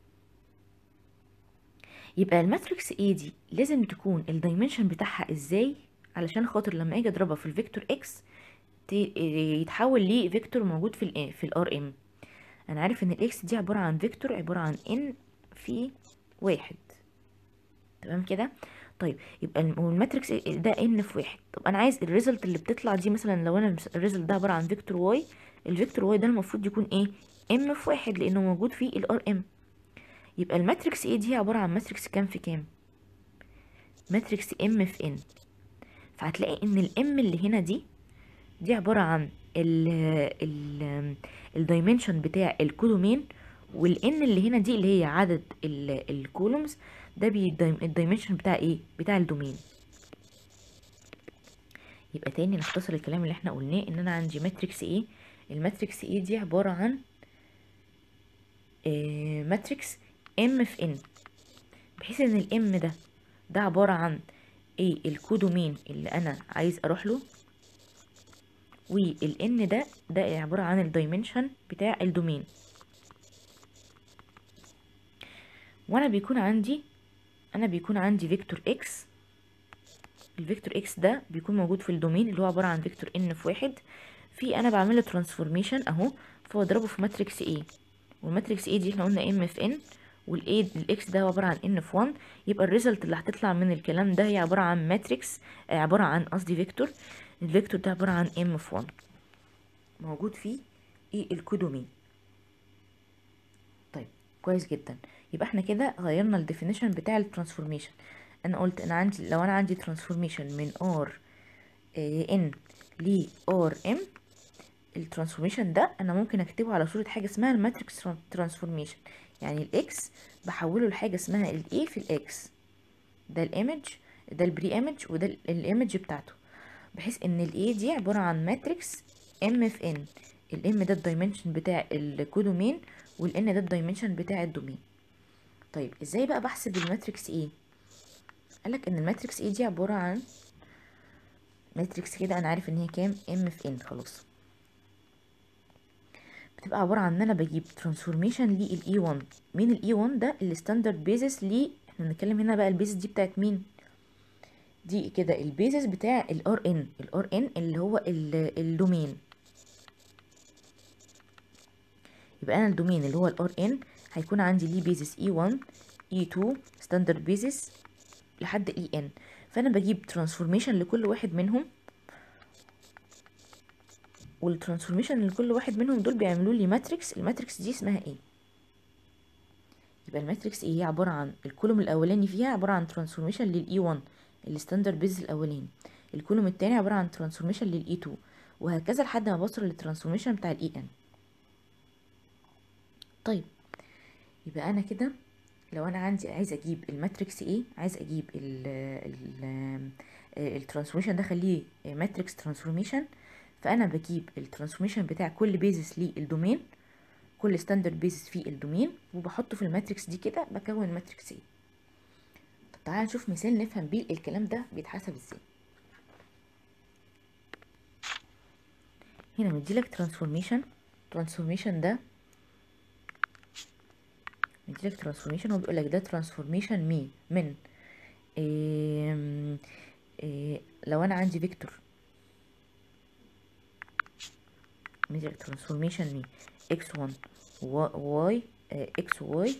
يبقى الماتريكس ايه دي لازم تكون الدايمنشن بتاعها ازاي علشان خاطر لما اجي اضربها في الفيكتور اكس يتحول لي فيكتور موجود في ال في الار ام انا عارف ان الاكس دي عباره عن فيكتور عباره عن ان في واحد تمام كده طيب يبقى الماتريكس ده ان في واحد طب انا عايز الريزلت اللي بتطلع دي مثلا لو انا الريزلت ده عباره عن فيكتور واي الفيكتور واي ده المفروض يكون ايه ام في واحد لانه موجود في الار ام يبقى الماتريكس ايه دي عباره عن ماتريكس كام في كام ماتريكس ام في ان فهتلاقي ان الام اللي هنا دي دي عباره عن ال ال الدايمنشن بتاع الكولومين والان اللي هنا دي اللي هي عدد الكولومز ده الدايمنشن بتاع ايه بتاع الدومين يبقى تاني نختصر الكلام اللي احنا قلناه ان انا عندي ماتريكس ايه الماتريكس ايه دي عباره عن إيه ماتريكس ام في ان بحيث ان الام ده ده عباره عن ايه الكودومين اللي انا عايز اروح له والان ده ده عباره عن الدايمنشن بتاع الدومين وانا بيكون عندي انا بيكون عندي فيكتور اكس الفيكتور اكس ده بيكون موجود في الدومين اللي هو عباره عن فيكتور ان في واحد في انا بعمل له ترانسفورميشن اهو فاضربه في ماتريكس ايه والماتريكس ايه دي احنا قلنا ام في ان والاي الاكس ده عباره عن ان في 1 يبقى الريزلت اللي هتطلع من الكلام ده هي عباره عن ماتريكس عباره عن قصدي فيكتور الفيكتور ده عباره عن ام في 1 موجود فيه ايه الكودومين طيب كويس جدا يبقى احنا كده غيرنا الديفينيشن بتاع الترانسفورميشن انا قلت انا عندي لو انا عندي ترانسفورميشن من ار ان ل ار ام الترانسفورميشن ده انا ممكن اكتبه على صوره حاجه اسمها الماتريكس ترانسفورميشن يعني الاكس بحوله لحاجه اسمها الاي في الاكس ده الايمج ده البري ايمج وده الايمج بتاعته بحيث ان الاي دي عباره عن ماتريكس ام في ان الام ده الدايمنشن بتاع الكودومين والان ده الدايمنشن بتاع الدومين طيب ازاي بقى بحسب الماتريكس ايه قالك ان الماتريكس ايه دي عباره عن ماتريكس كده انا عارف ان هي كام ام في ان خلاص بتبقى عباره عن ان انا بجيب ترانسفورميشن للاي 1 مين الاي 1 ده الستاندرد بيزس ل احنا بنتكلم هنا بقى البيزس دي بتاعت مين دي كده البيزس بتاع الار ان الار ان اللي هو الدومين يبقى انا الدومين اللي هو الار ان هيكون عندي ليه بيزس اي 1 اي 2 ستاندرد بيزس لحد اي ان فانا بجيب ترانسفورميشن لكل واحد منهم والترانسفورميشن لكل واحد منهم دول بيعملوا لي ماتريكس الماتريكس دي اسمها ايه يبقى الماتريكس ايه هي عباره عن الكولوم الاولاني فيها عباره عن ترانسفورميشن للاي 1 الستاندرد بيز الاولاني الكولوم التاني عباره عن ترانسفورميشن للاي 2 وهكذا لحد ما بوصل للترانسفورميشن بتاع الاي ان طيب يبقى انا كده لو انا عندي عايز اجيب الماتريكس ايه عايز اجيب ال ال الترانسفورميشن ده خليه ماتريكس ترانسفورميشن فانا بجيب الترانسفورميشن بتاع كل بيزس للدومين كل ستاندرد بيزس في الدومين وبحطه في الماتريكس دي كده بكون ماتريكس ايه طب تعالى نشوف مثال نفهم بيه الكلام ده بيتحسب ازاي هنا مديلك ترانسفورميشن ترانسفورميشن ده مديلك ترانسفورميشن هو بيقول لك ده ترانسفورميشن مي من إيه إيه لو انا عندي فيكتور مديلك ترانسفورميشن مي اكس 1 واي اكس واي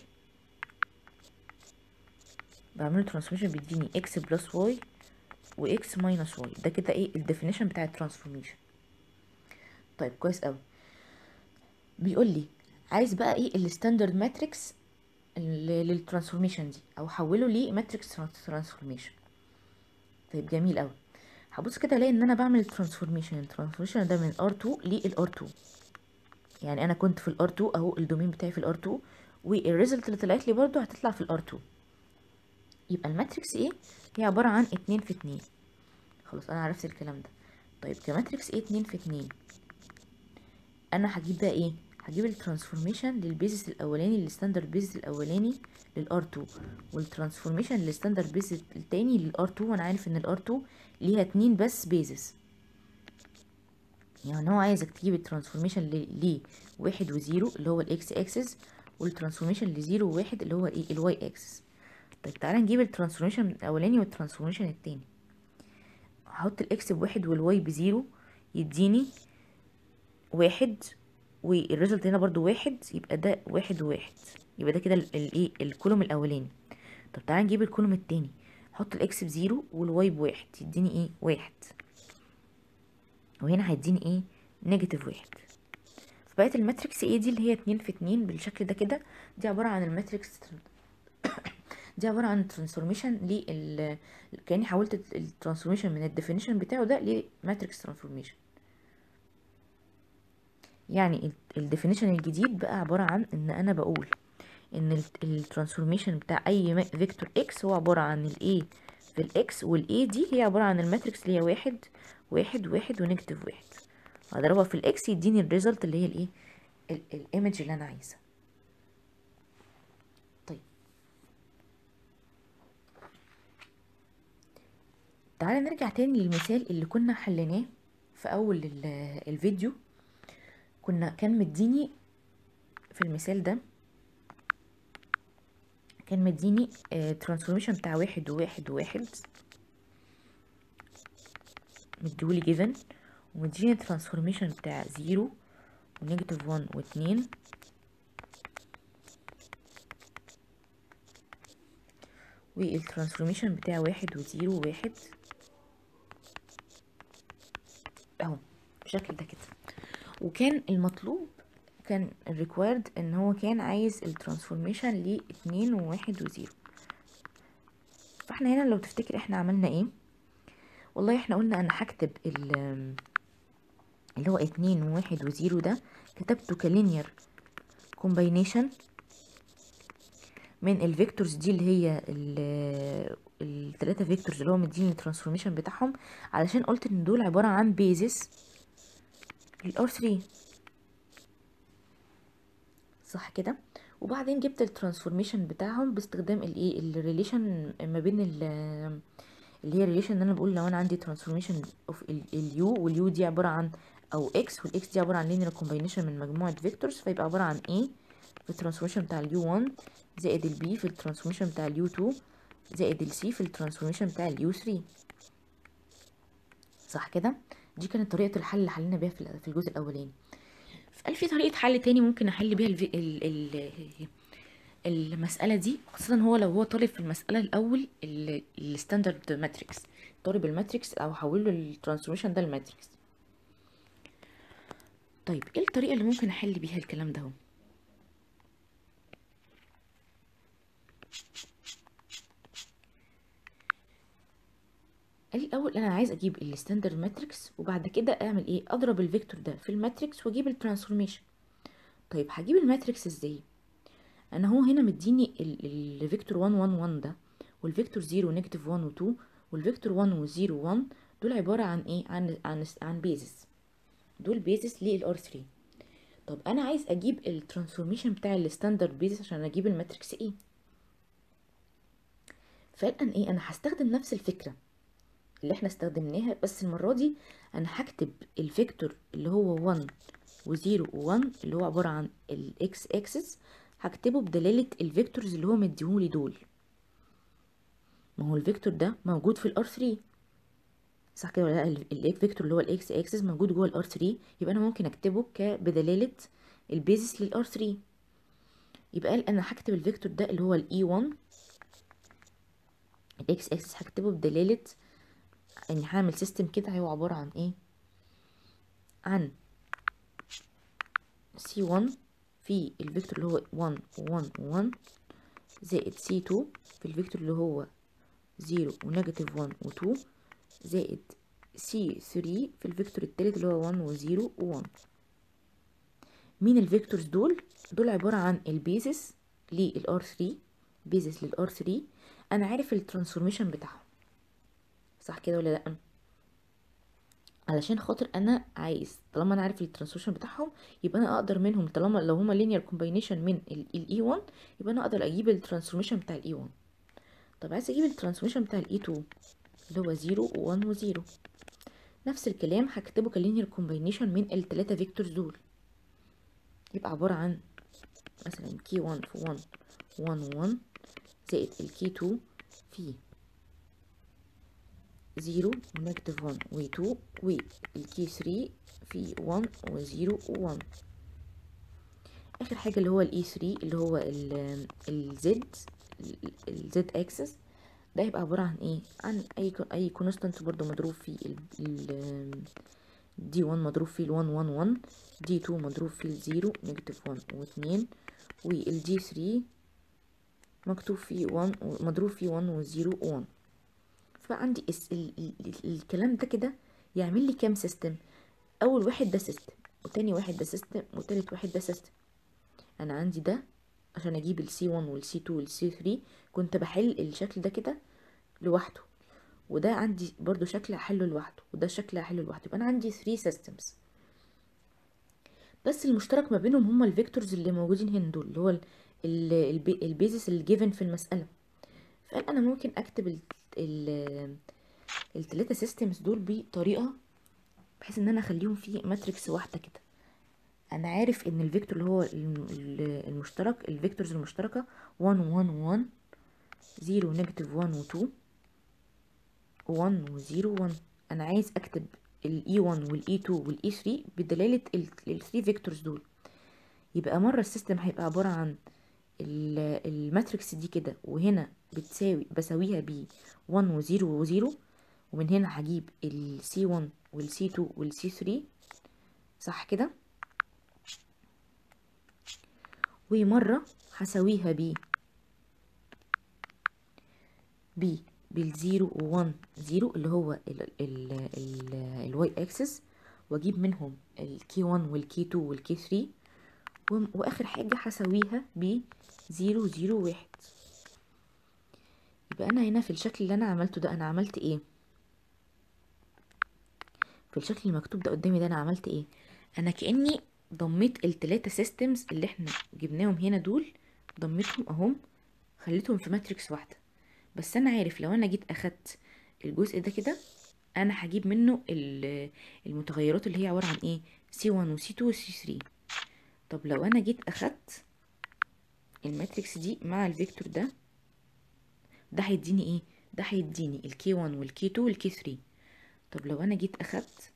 بعمله ترانسفورميشن بيديني اكس بلس واي واكس ماينس واي ده كده ايه الديفينيشن بتاع الترانسفورميشن طيب كويس قوي بيقول لي عايز بقى ايه الستاندرد ماتريكس للترانسفورميشن دي او حوله لماتريكس ترانسفورميشن طيب جميل قوي هبص كده الاقي ان انا بعمل ترانسفورميشن الترانسفورميشن ده من R2 للR 2 يعني انا كنت في الار 2 اهو الدومين بتاعي في الار 2 والريزلت اللي طلعت لي برضو هتطلع في الار 2 يبقى الماتريكس ايه هي عباره عن اتنين في اتنين خلاص انا عرفت الكلام ده طيب كماتريكس ايه اتنين في اتنين انا هجيب بقى ايه هجيب الترانسفورميشن للبيزس الاولاني للستاندرد بيزس الاولاني للار 2 والترانسفورميشن للستاندرد بيزس التاني للار 2 وانا عارف ان الار 2 ليها اتنين بس بيزس يعني هو عايزك تجيب الترانسفورميشن ل واحد وزيرو اللي هو الاكس اكسس والترانسفورميشن لزيرو وواحد اللي هو ايه الواي اكسس طيب تعالى نجيب الترانسفورميشن الاولاني والترانسفورميشن التاني هحط الاكس بواحد والواي بزيرو يديني واحد والريزلت هنا برضو واحد يبقى ده واحد وواحد يبقى ده كده الايه الكولوم الاولاني طب تعالى نجيب الكولوم التاني احط الاكس بزيرو والواي بواحد يديني ايه واحد وهنا هيديني ايه نيجاتيف واحد فبقت الماتريكس ايه دي اللي هي اتنين في اتنين بالشكل ده كده دي عبارة عن الماتريكس دي عبارة عن ترانسفورميشن لل كأني حولت الترانسفورميشن من الديفينيشن بتاعه ده لماتريكس ترانسفورميشن يعني الديفينيشن الجديد بقى عبارة عن ان انا بقول ان الترانسفورميشن بتاع اي فيكتور اكس هو عبارة عن الاي في الاكس والاي دي هي عبارة عن الماتريكس اللي هي واحد واحد واحد ونيجاتيف واحد هضربها في الاكس يديني الريزلت اللي هي الايه الايمج اللي انا عايزها طيب تعالى نرجع تاني للمثال اللي كنا حليناه في اول الفيديو كنا كان مديني في المثال ده كان مديني ترانسفورميشن بتاع واحد وواحد وواحد مديهولي جيفن ومديني ترانسفورميشن بتاع زيرو ونيجاتيف وان واتنين والترانسفورميشن بتاع واحد وزيرو وواحد اهو بالشكل ده كده وكان المطلوب كان الريكوايرد ان هو كان عايز الترانسفورميشن لاتنين وواحد وزيرو فاحنا هنا لو تفتكر احنا عملنا ايه والله احنا قلنا انا هكتب اللي هو اتنين وواحد وزيرو ده كتبته كلينير كومباينيشن من الفيكتورز دي اللي هي الثلاثه فيكتورز اللي هو مديني الترانسفورميشن بتاعهم علشان قلت ان دول عباره عن بيزس للار 3 صح كده وبعدين جبت الترانسفورميشن بتاعهم باستخدام الايه الريليشن ما بين اللي هي الريليشن ان انا بقول لو انا عندي ترانسفورميشن اوف اليو واليو دي عباره عن او اكس والاكس دي عباره عن لينير كومباينيشن من مجموعه فيكتورز فيبقى عباره عن ايه في الترانسفورميشن بتاع اليو 1 زائد البي في الترانسفورميشن بتاع اليو 2 زائد السي في الترانسفورميشن بتاع اليو 3 صح كده دي كانت طريقه الحل اللي حلينا بيها في الجزء الاولاني قال في طريقه حل تاني ممكن احل بيها الفي... ال... ال... المساله دي خاصه هو لو هو طالب في المساله الاول الستاندرد ماتريكس طالب الماتريكس او حول له الترانسفورميشن ده الماتريكس طيب ايه الطريقه اللي ممكن احل بيها الكلام ده قال الاول انا عايز اجيب الستاندرد ماتريكس وبعد كده اعمل ايه اضرب الفيكتور ده في الماتريكس واجيب الترانسفورميشن طيب هجيب الماتريكس ازاي انا هو هنا مديني الفيكتور 1 1 1 ده والفيكتور 0 نيجاتيف 1 و2 والفيكتور 1 و 0 1 دول عباره عن ايه عن عن عن بيزس دول بيزس للار 3 طب انا عايز اجيب الترانسفورميشن بتاع الستاندرد بيزس عشان اجيب الماتريكس ايه فالان ايه انا هستخدم نفس الفكره اللي احنا استخدمناها بس المره دي انا هكتب الفيكتور اللي هو 1 و0 و1 اللي هو عباره عن الاكس اكسس هكتبه بدلاله الفيكتورز اللي هو مديهولي دول ما هو الفيكتور ده موجود في الار 3 صح كده ولا لا الاك فيكتور اللي هو الاكس اكسس موجود جوه الار 3 يبقى انا ممكن اكتبه بدلاله البيزس للار 3 يبقى قال انا هكتب الفيكتور ده اللي هو الاي 1 الاكس اكسس هكتبه بدلاله يعني هعمل سيستم كده هو عباره عن ايه عن سي 1 في الفيكتور اللي هو 1 1 1 زائد سي 2 في الفيكتور اللي هو 0 ونيجاتيف 1 و2 زائد سي 3 في الفيكتور التالت اللي هو 1 و0 و1 مين الفيكتورز دول دول عبارة عن البيزس للار 3 بيزس للار 3 انا عارف الترانسفورميشن بتاعهم صح كده ولا لا علشان خاطر انا عايز طالما انا عارف الترانسفورميشن بتاعهم يبقى انا اقدر منهم طالما لو هما لينير كومباينيشن من الاي 1 يبقى انا اقدر اجيب الترانسفورميشن بتاع الاي 1 طب عايز اجيب الترانسفورميشن بتاع الاي 2 اللي هو 0 و1 و0 نفس الكلام هكتبه كلينير كومباينيشن من التلاتة فيكتورز دول يبقى عبارة عن مثلا كي 1 في 1 1 1 زائد الكي 2 في 0 ونيجاتيف 1 و 2 والكي 3 في 1 و 0 و 1 اخر حاجة اللي هو الاي 3 اللي هو الزد الزد اكسس ده هيبقى عبارة عن ايه عن اي اي كونستانت برضو مضروب في ال دي 1 مضروب في ال 1 1 1 دي 2 مضروب في ال 0 نيجاتيف 1 و 2 والدي 3 مكتوب فيه 1 مضروب فيه 1 و 0 و 1 فعندي ال ال ال الكلام ده كده يعمل لي كام سيستم اول واحد ده سيستم وتاني واحد ده سيستم وتالت واحد ده سيستم انا عندي ده عشان اجيب السي 1 والسي 2 والسي 3 كنت بحل الشكل ده كده لوحده وده عندي برضو شكل هحله لوحده وده شكل هحله لوحده يبقى انا عندي 3 سيستمز بس المشترك ما بينهم هما الفيكتورز اللي موجودين هنا دول اللي هو البيزس اللي جيفن في المساله فقال انا ممكن اكتب ال ال التلاتة سيستمز دول بطريقه بحيث ان انا اخليهم في ماتريكس واحده كده انا عارف ان الفيكتور اللي هو المشترك الفيكتورز المشتركه 1 1 1 0 نيجاتيف 1 و 2 1 و 0 1 انا عايز اكتب الاي 1 والاي 2 والاي 3 بدلاله ال 3 فيكتورز دول يبقى مره السيستم هيبقى عباره عن الماتريكس دي كده وهنا بتساوي بساويها ب 1 و 0 و 0 ومن هنا هجيب السي 1 والسي 2 والسي 3 صح كده ومرة هساويها ب ب بالزيرو وون زيرو اللي هو الواي اكسس واجيب منهم الكي 1 والكي 2 والكي 3 واخر حاجة هساويها ب زيرو زيرو واحد يبقى انا هنا في الشكل اللي انا عملته ده انا عملت ايه في الشكل المكتوب ده قدامي ده انا عملت ايه انا كاني ضميت التلاتة سيستمز اللي احنا جبناهم هنا دول ضميتهم اهم خليتهم في ماتريكس واحدة بس انا عارف لو انا جيت اخدت الجزء ده كده انا هجيب منه المتغيرات اللي هي عبارة عن ايه سي 1 وسي 2 وسي 3 طب لو انا جيت اخدت الماتريكس دي مع الفيكتور ده ده هيديني ايه ده هيديني الكي 1 والكي 2 والكي 3 طب لو انا جيت اخدت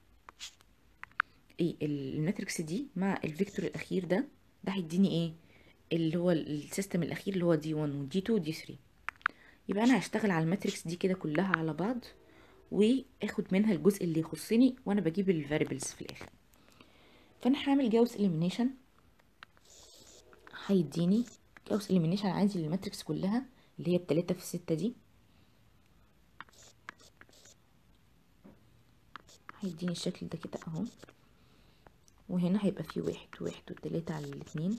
ايه الماتريكس دي مع الفيكتور الاخير ده ده هيديني ايه اللي هو السيستم الاخير اللي هو دي 1 ودي 2 ودي 3 يبقى انا هشتغل على الماتريكس دي كده كلها على بعض واخد منها الجزء اللي يخصني وانا بجيب الفاريبلز في الاخر فانا هعمل جاوس اليمينيشن هيديني جاوس اليمينيشن عادي للماتريكس كلها اللي هي بتلاتة في ستة دي هيديني الشكل ده كده اهو وهنا هيبقى فيه واحد واحد وتلاتة على الاتنين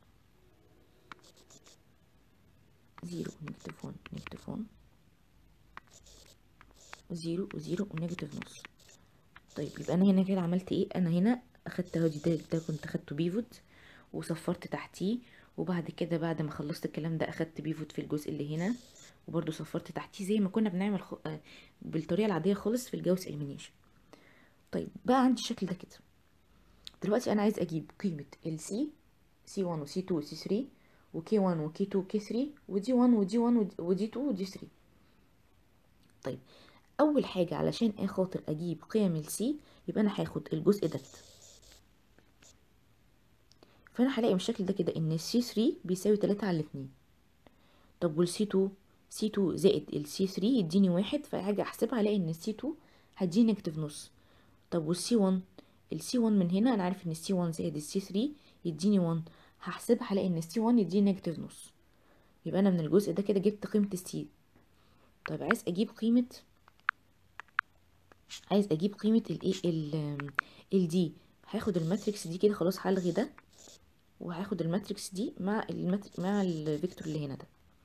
زيرو ونيجاتيف ون نيجاتيف ون زيرو وزيرو ونيجاتيف نص طيب يبقى انا هنا كده عملت ايه انا هنا اخدت اهو دي ده, ده كنت اخدته بيفوت وصفرت تحتيه وبعد كده بعد ما خلصت الكلام ده اخدت بيفوت في الجزء اللي هنا وبرده صفرت تحتيه زي ما كنا بنعمل خ... آه، بالطريقه العاديه خالص في الجوس اليمينيشن طيب بقى عندي الشكل ده كده دلوقتي انا عايز اجيب قيمه السي سي 1 وسي 2 وسي 3 وكي 1 وكي 2 وكي 3 ودي 1 ودي 1 ودي 2 ودي 3 طيب اول حاجه علشان خاطر اجيب قيم السي يبقى انا هاخد الجزء ده فانا هلاقي بالشكل ده كده ان السي 3 بيساوي 3 على 2 طب والسي 2 سي 2 زائد السي 3 يديني واحد فهاجي احسبها الاقي ان السي 2 هتديني نيجاتيف نص طب والسي 1 السي 1 من هنا انا عارف ان السي 1 زائد السي 3 يديني 1 هحسبها هلاقي ان السي 1 يديني نيجاتيف نص يبقى انا من الجزء ده كده جبت قيمه السي طيب عايز اجيب قيمه عايز اجيب قيمه الايه ال الدي هاخد الماتريكس دي كده خلاص هلغي ده وهاخد الماتريكس دي مع الماتريكس مع الفيكتور اللي هنا ده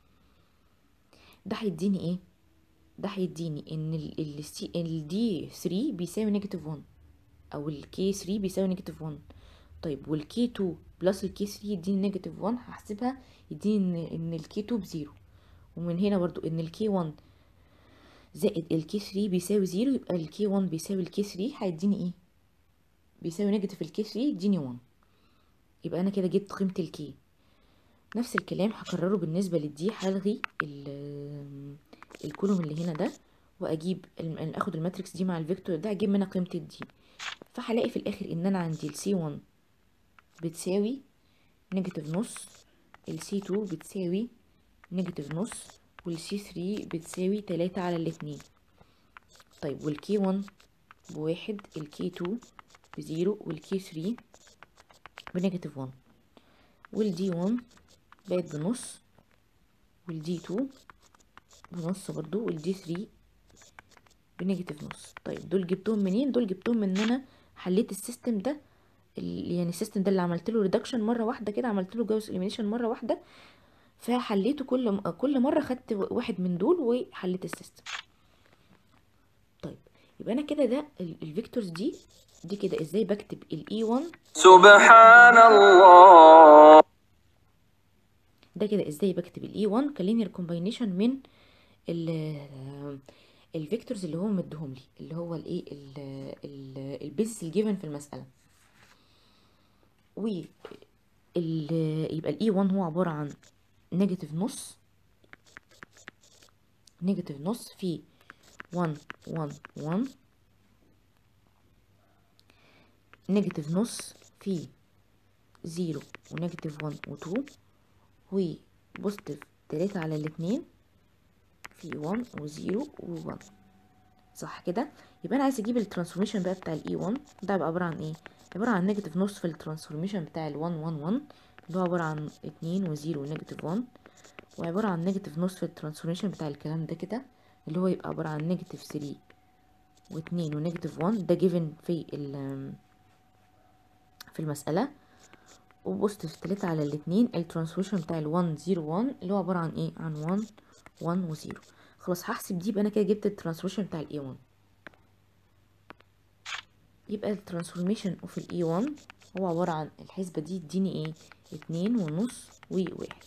ده هيديني ايه ده هيديني ان ال السي الدي 3 بيساوي نيجاتيف 1 او الكي 3 بيساوي نيجاتيف 1 طيب والكي 2 بلس الكي 3 يديني نيجاتيف 1 هحسبها يديني ان ان الكي 2 بزيرو ومن هنا برضو ان الكي 1 زائد الكي 3 بيساوي زيرو يبقى الكي 1 بيساوي الكي 3 هيديني ايه بيساوي نيجاتيف الكي 3 يديني 1 يبقى انا كده جبت قيمه الكي نفس الكلام هكرره بالنسبه للدي هلغي الكولوم اللي هنا ده واجيب اخد الماتريكس دي مع الفيكتور ده اجيب منها قيمه الدي فهلاقي في الاخر ان انا عندي السي 1 بتساوي نيجاتيف نص السي 2 بتساوي نيجاتيف نص والسي 3 بتساوي تلاتة على الاتنين طيب والكي 1 بواحد الكي 2 بزيرو والكي 3 بنيجاتيف 1 والدي 1 بقت بنص والدي 2 بنص برضو والدي 3 بنيجاتيف نص طيب دول جبتهم منين دول جبتهم من ان انا حليت السيستم ده يعني السيستم ده اللي عملت له ريدكشن مره واحده كده عملت له جوس اليمينيشن مره واحده فحليته كل كل مره خدت واحد من دول وحليت السيستم طيب يبقى انا كده ده الفيكتورز دي دي كده ازاي بكتب الاي 1 سبحان الله ده كده ازاي بكتب الاي 1 كلينير كومباينيشن من الفيكتورز اللي هو مديهم لي اللي هو الايه البيزس الجيفن في المساله و يبقى الاي 1 هو عباره عن نيجاتيف نص نيجاتيف نص في 1 1 1 نيجاتيف نص في 0 ونيجاتيف 1 و2 وبوزيتيف 3 على الاتنين في 1 و0 و1 صح كده يبقى انا عايز اجيب الترانسفورميشن بقى بتاع الاي 1 ده بقى عباره عن ايه عباره عن نيجاتيف نص في الترانسفورميشن بتاع ال1 1 1 اللي هو عباره عن 2 و0 ونيجاتيف 1 وعباره عن نيجاتيف نص في الترانسفورميشن بتاع الكلام ده كده اللي هو يبقى عباره عن نيجاتيف 3 و2 ونيجاتيف 1 ده جيفن في ال في المسألة وبوزيتيف 3 على الاتنين الترانسفورميشن بتاع ال 1 0 1 اللي هو عبارة عن ايه عن 1 1 و 0 خلاص هحسب دي يبقى انا كده جبت الترانسفورميشن بتاع الاي 1 يبقى الترانسفورميشن اوف الاي 1 هو عبارة عن الحسبة دي تديني ايه اتنين ونص وواحد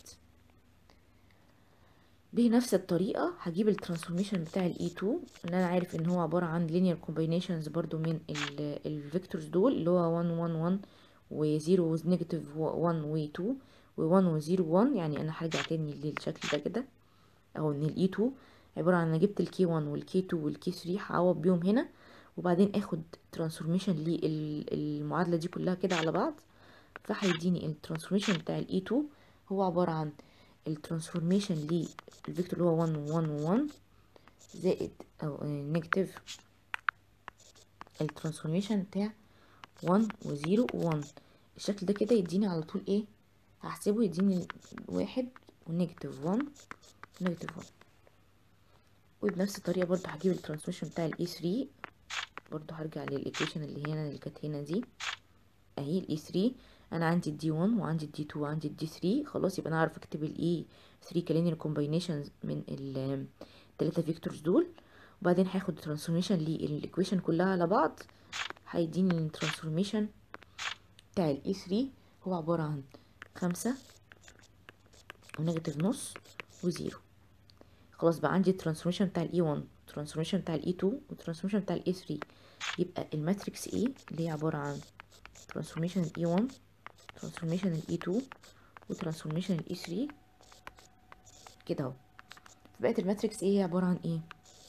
بنفس الطريقة هجيب الترانسفورميشن بتاع الاي 2 اللي انا عارف ان هو عبارة عن linear combinations برضو من الفيكتورز دول اللي هو 1 1 1 و 0 نيجاتيف 1 و 2 و 1 و 0 1 يعني انا هرجع تاني للشكل ده كده او ان الاي 2 عبارة عن انا جبت الكي 1 والكي 2 والكي 3 هعوض بيهم هنا وبعدين اخد ترانسفورميشن للمعادلة دي كلها كده على بعض فهيديني الترانسفورميشن بتاع الاي 2 هو عبارة عن الترانسفورميشن للفيكتور اللي هو 1 1 1 زائد او نيجاتيف الترانسفورميشن بتاع 1 و 0 و 1 الشكل ده كده يديني على طول ايه هحسبه يديني واحد ونيجاتيف 1 نيجاتيف 1 وبنفس الطريقة برضو هجيب الترانسفورميشن بتاع الاي 3 برضو هرجع للايكويشن اللي هنا اللي كانت هنا دي اهي الاي 3 انا عندي الدي 1 وعندي الدي 2 وعندي الدي 3 خلاص يبقى انا اعرف اكتب الاي 3 كلينير كومباينيشنز من الثلاثه فيكتورز دول وبعدين هاخد ترانسفورميشن للايكويشن كلها على بعض هيديني الترانسفورميشن بتاع الاي 3 هو عبارة عن خمسة ونيجاتيف نص وزيرو خلاص بقى عندي الترانسفورميشن بتاع الاي 1 الترانسفورميشن بتاع الاي 2 والترانسفورميشن بتاع الاي 3 يبقى الماتريكس اي اللي هي عبارة عن ترانسفورميشن الاي 1 ترانسفورميشن الاي 2 وترانسفورميشن الاي 3 كده اهو بقت الماتريكس ايه هي عبارة عن ايه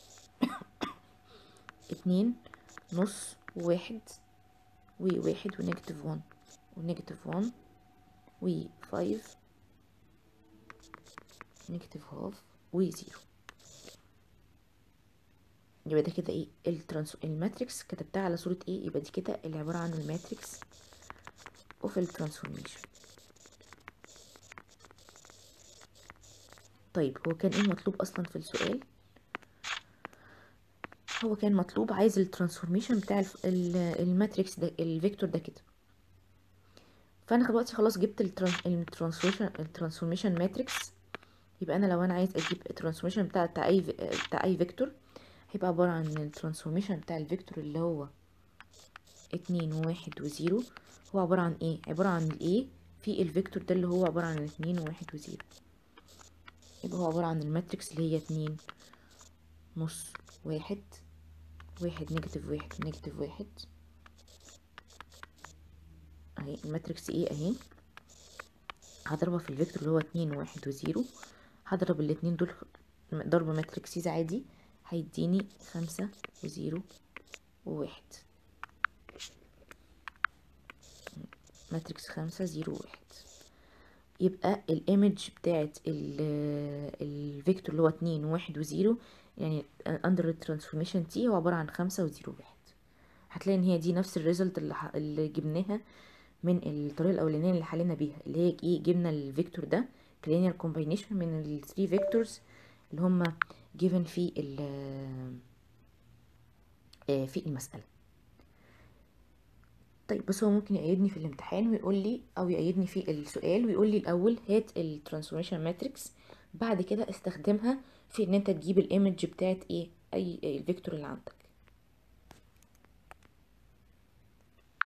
اتنين نص وواحد وواحد ونيجاتيف وان ونيجاتيف وان وفايف نيجاتيف هاف وزيرو يبقى ده كده ايه الترانس الماتريكس كتبتها على صورة ايه يبقى دي كده اللي عبارة عن الماتريكس اوف الترانسفورميشن طيب هو كان ايه مطلوب اصلا في السؤال هو كان مطلوب عايز الترانسفورميشن بتاع الف- ال- الماتريكس ده الفيكتور ده كده فانا دلوقتي خلاص جبت الترانسفورميشن الترانسفورميشن ماتريكس يبقى انا لو انا عايز اجيب الترانسفورميشن بتاع بتاع اي في- بتاع اي فيكتور هيبقى عبارة عن الترانسفورميشن بتاع الفيكتور اللي هو اتنين وواحد وزيرو هو عبارة عن ايه عبارة عن الايه في الفيكتور ده اللي هو عبارة عن اتنين وواحد وزيرو يبقى هو عبارة عن الماتريكس اللي هي اتنين نص واحد واحد نيجاتيف واحد نيجاتيف واحد اهي الماتريكس ايه اهي هضربها في الفيكتور اللي هو اتنين واحد وزيرو هضرب الاتنين دول ضرب ماتريكسيز عادي هيديني خمسة وزيرو وواحد ماتريكس خمسة زيرو واحد يبقى الايمج بتاعت الفيكتور اللي هو اتنين وواحد وزيرو يعني اندر الترانسفورميشن تي هو عبارة عن خمسة وزيرو واحد هتلاقي ان هي دي نفس الريزلت اللي, ح... اللي جبناها من الطريقة الأولانية اللي حلينا بيها اللي هي ايه جبنا الفيكتور ده كلينير كومباينيشن من ال 3 فيكتورز اللي هما given في ال آه، في المسألة طيب بس هو ممكن يقيدني في الامتحان ويقول لي او يقيدني في السؤال ويقول لي الاول هات الترانسفورميشن ماتريكس بعد كده استخدمها في ان انت تجيب الايمج بتاعت ايه اي الفيكتور اللي عندك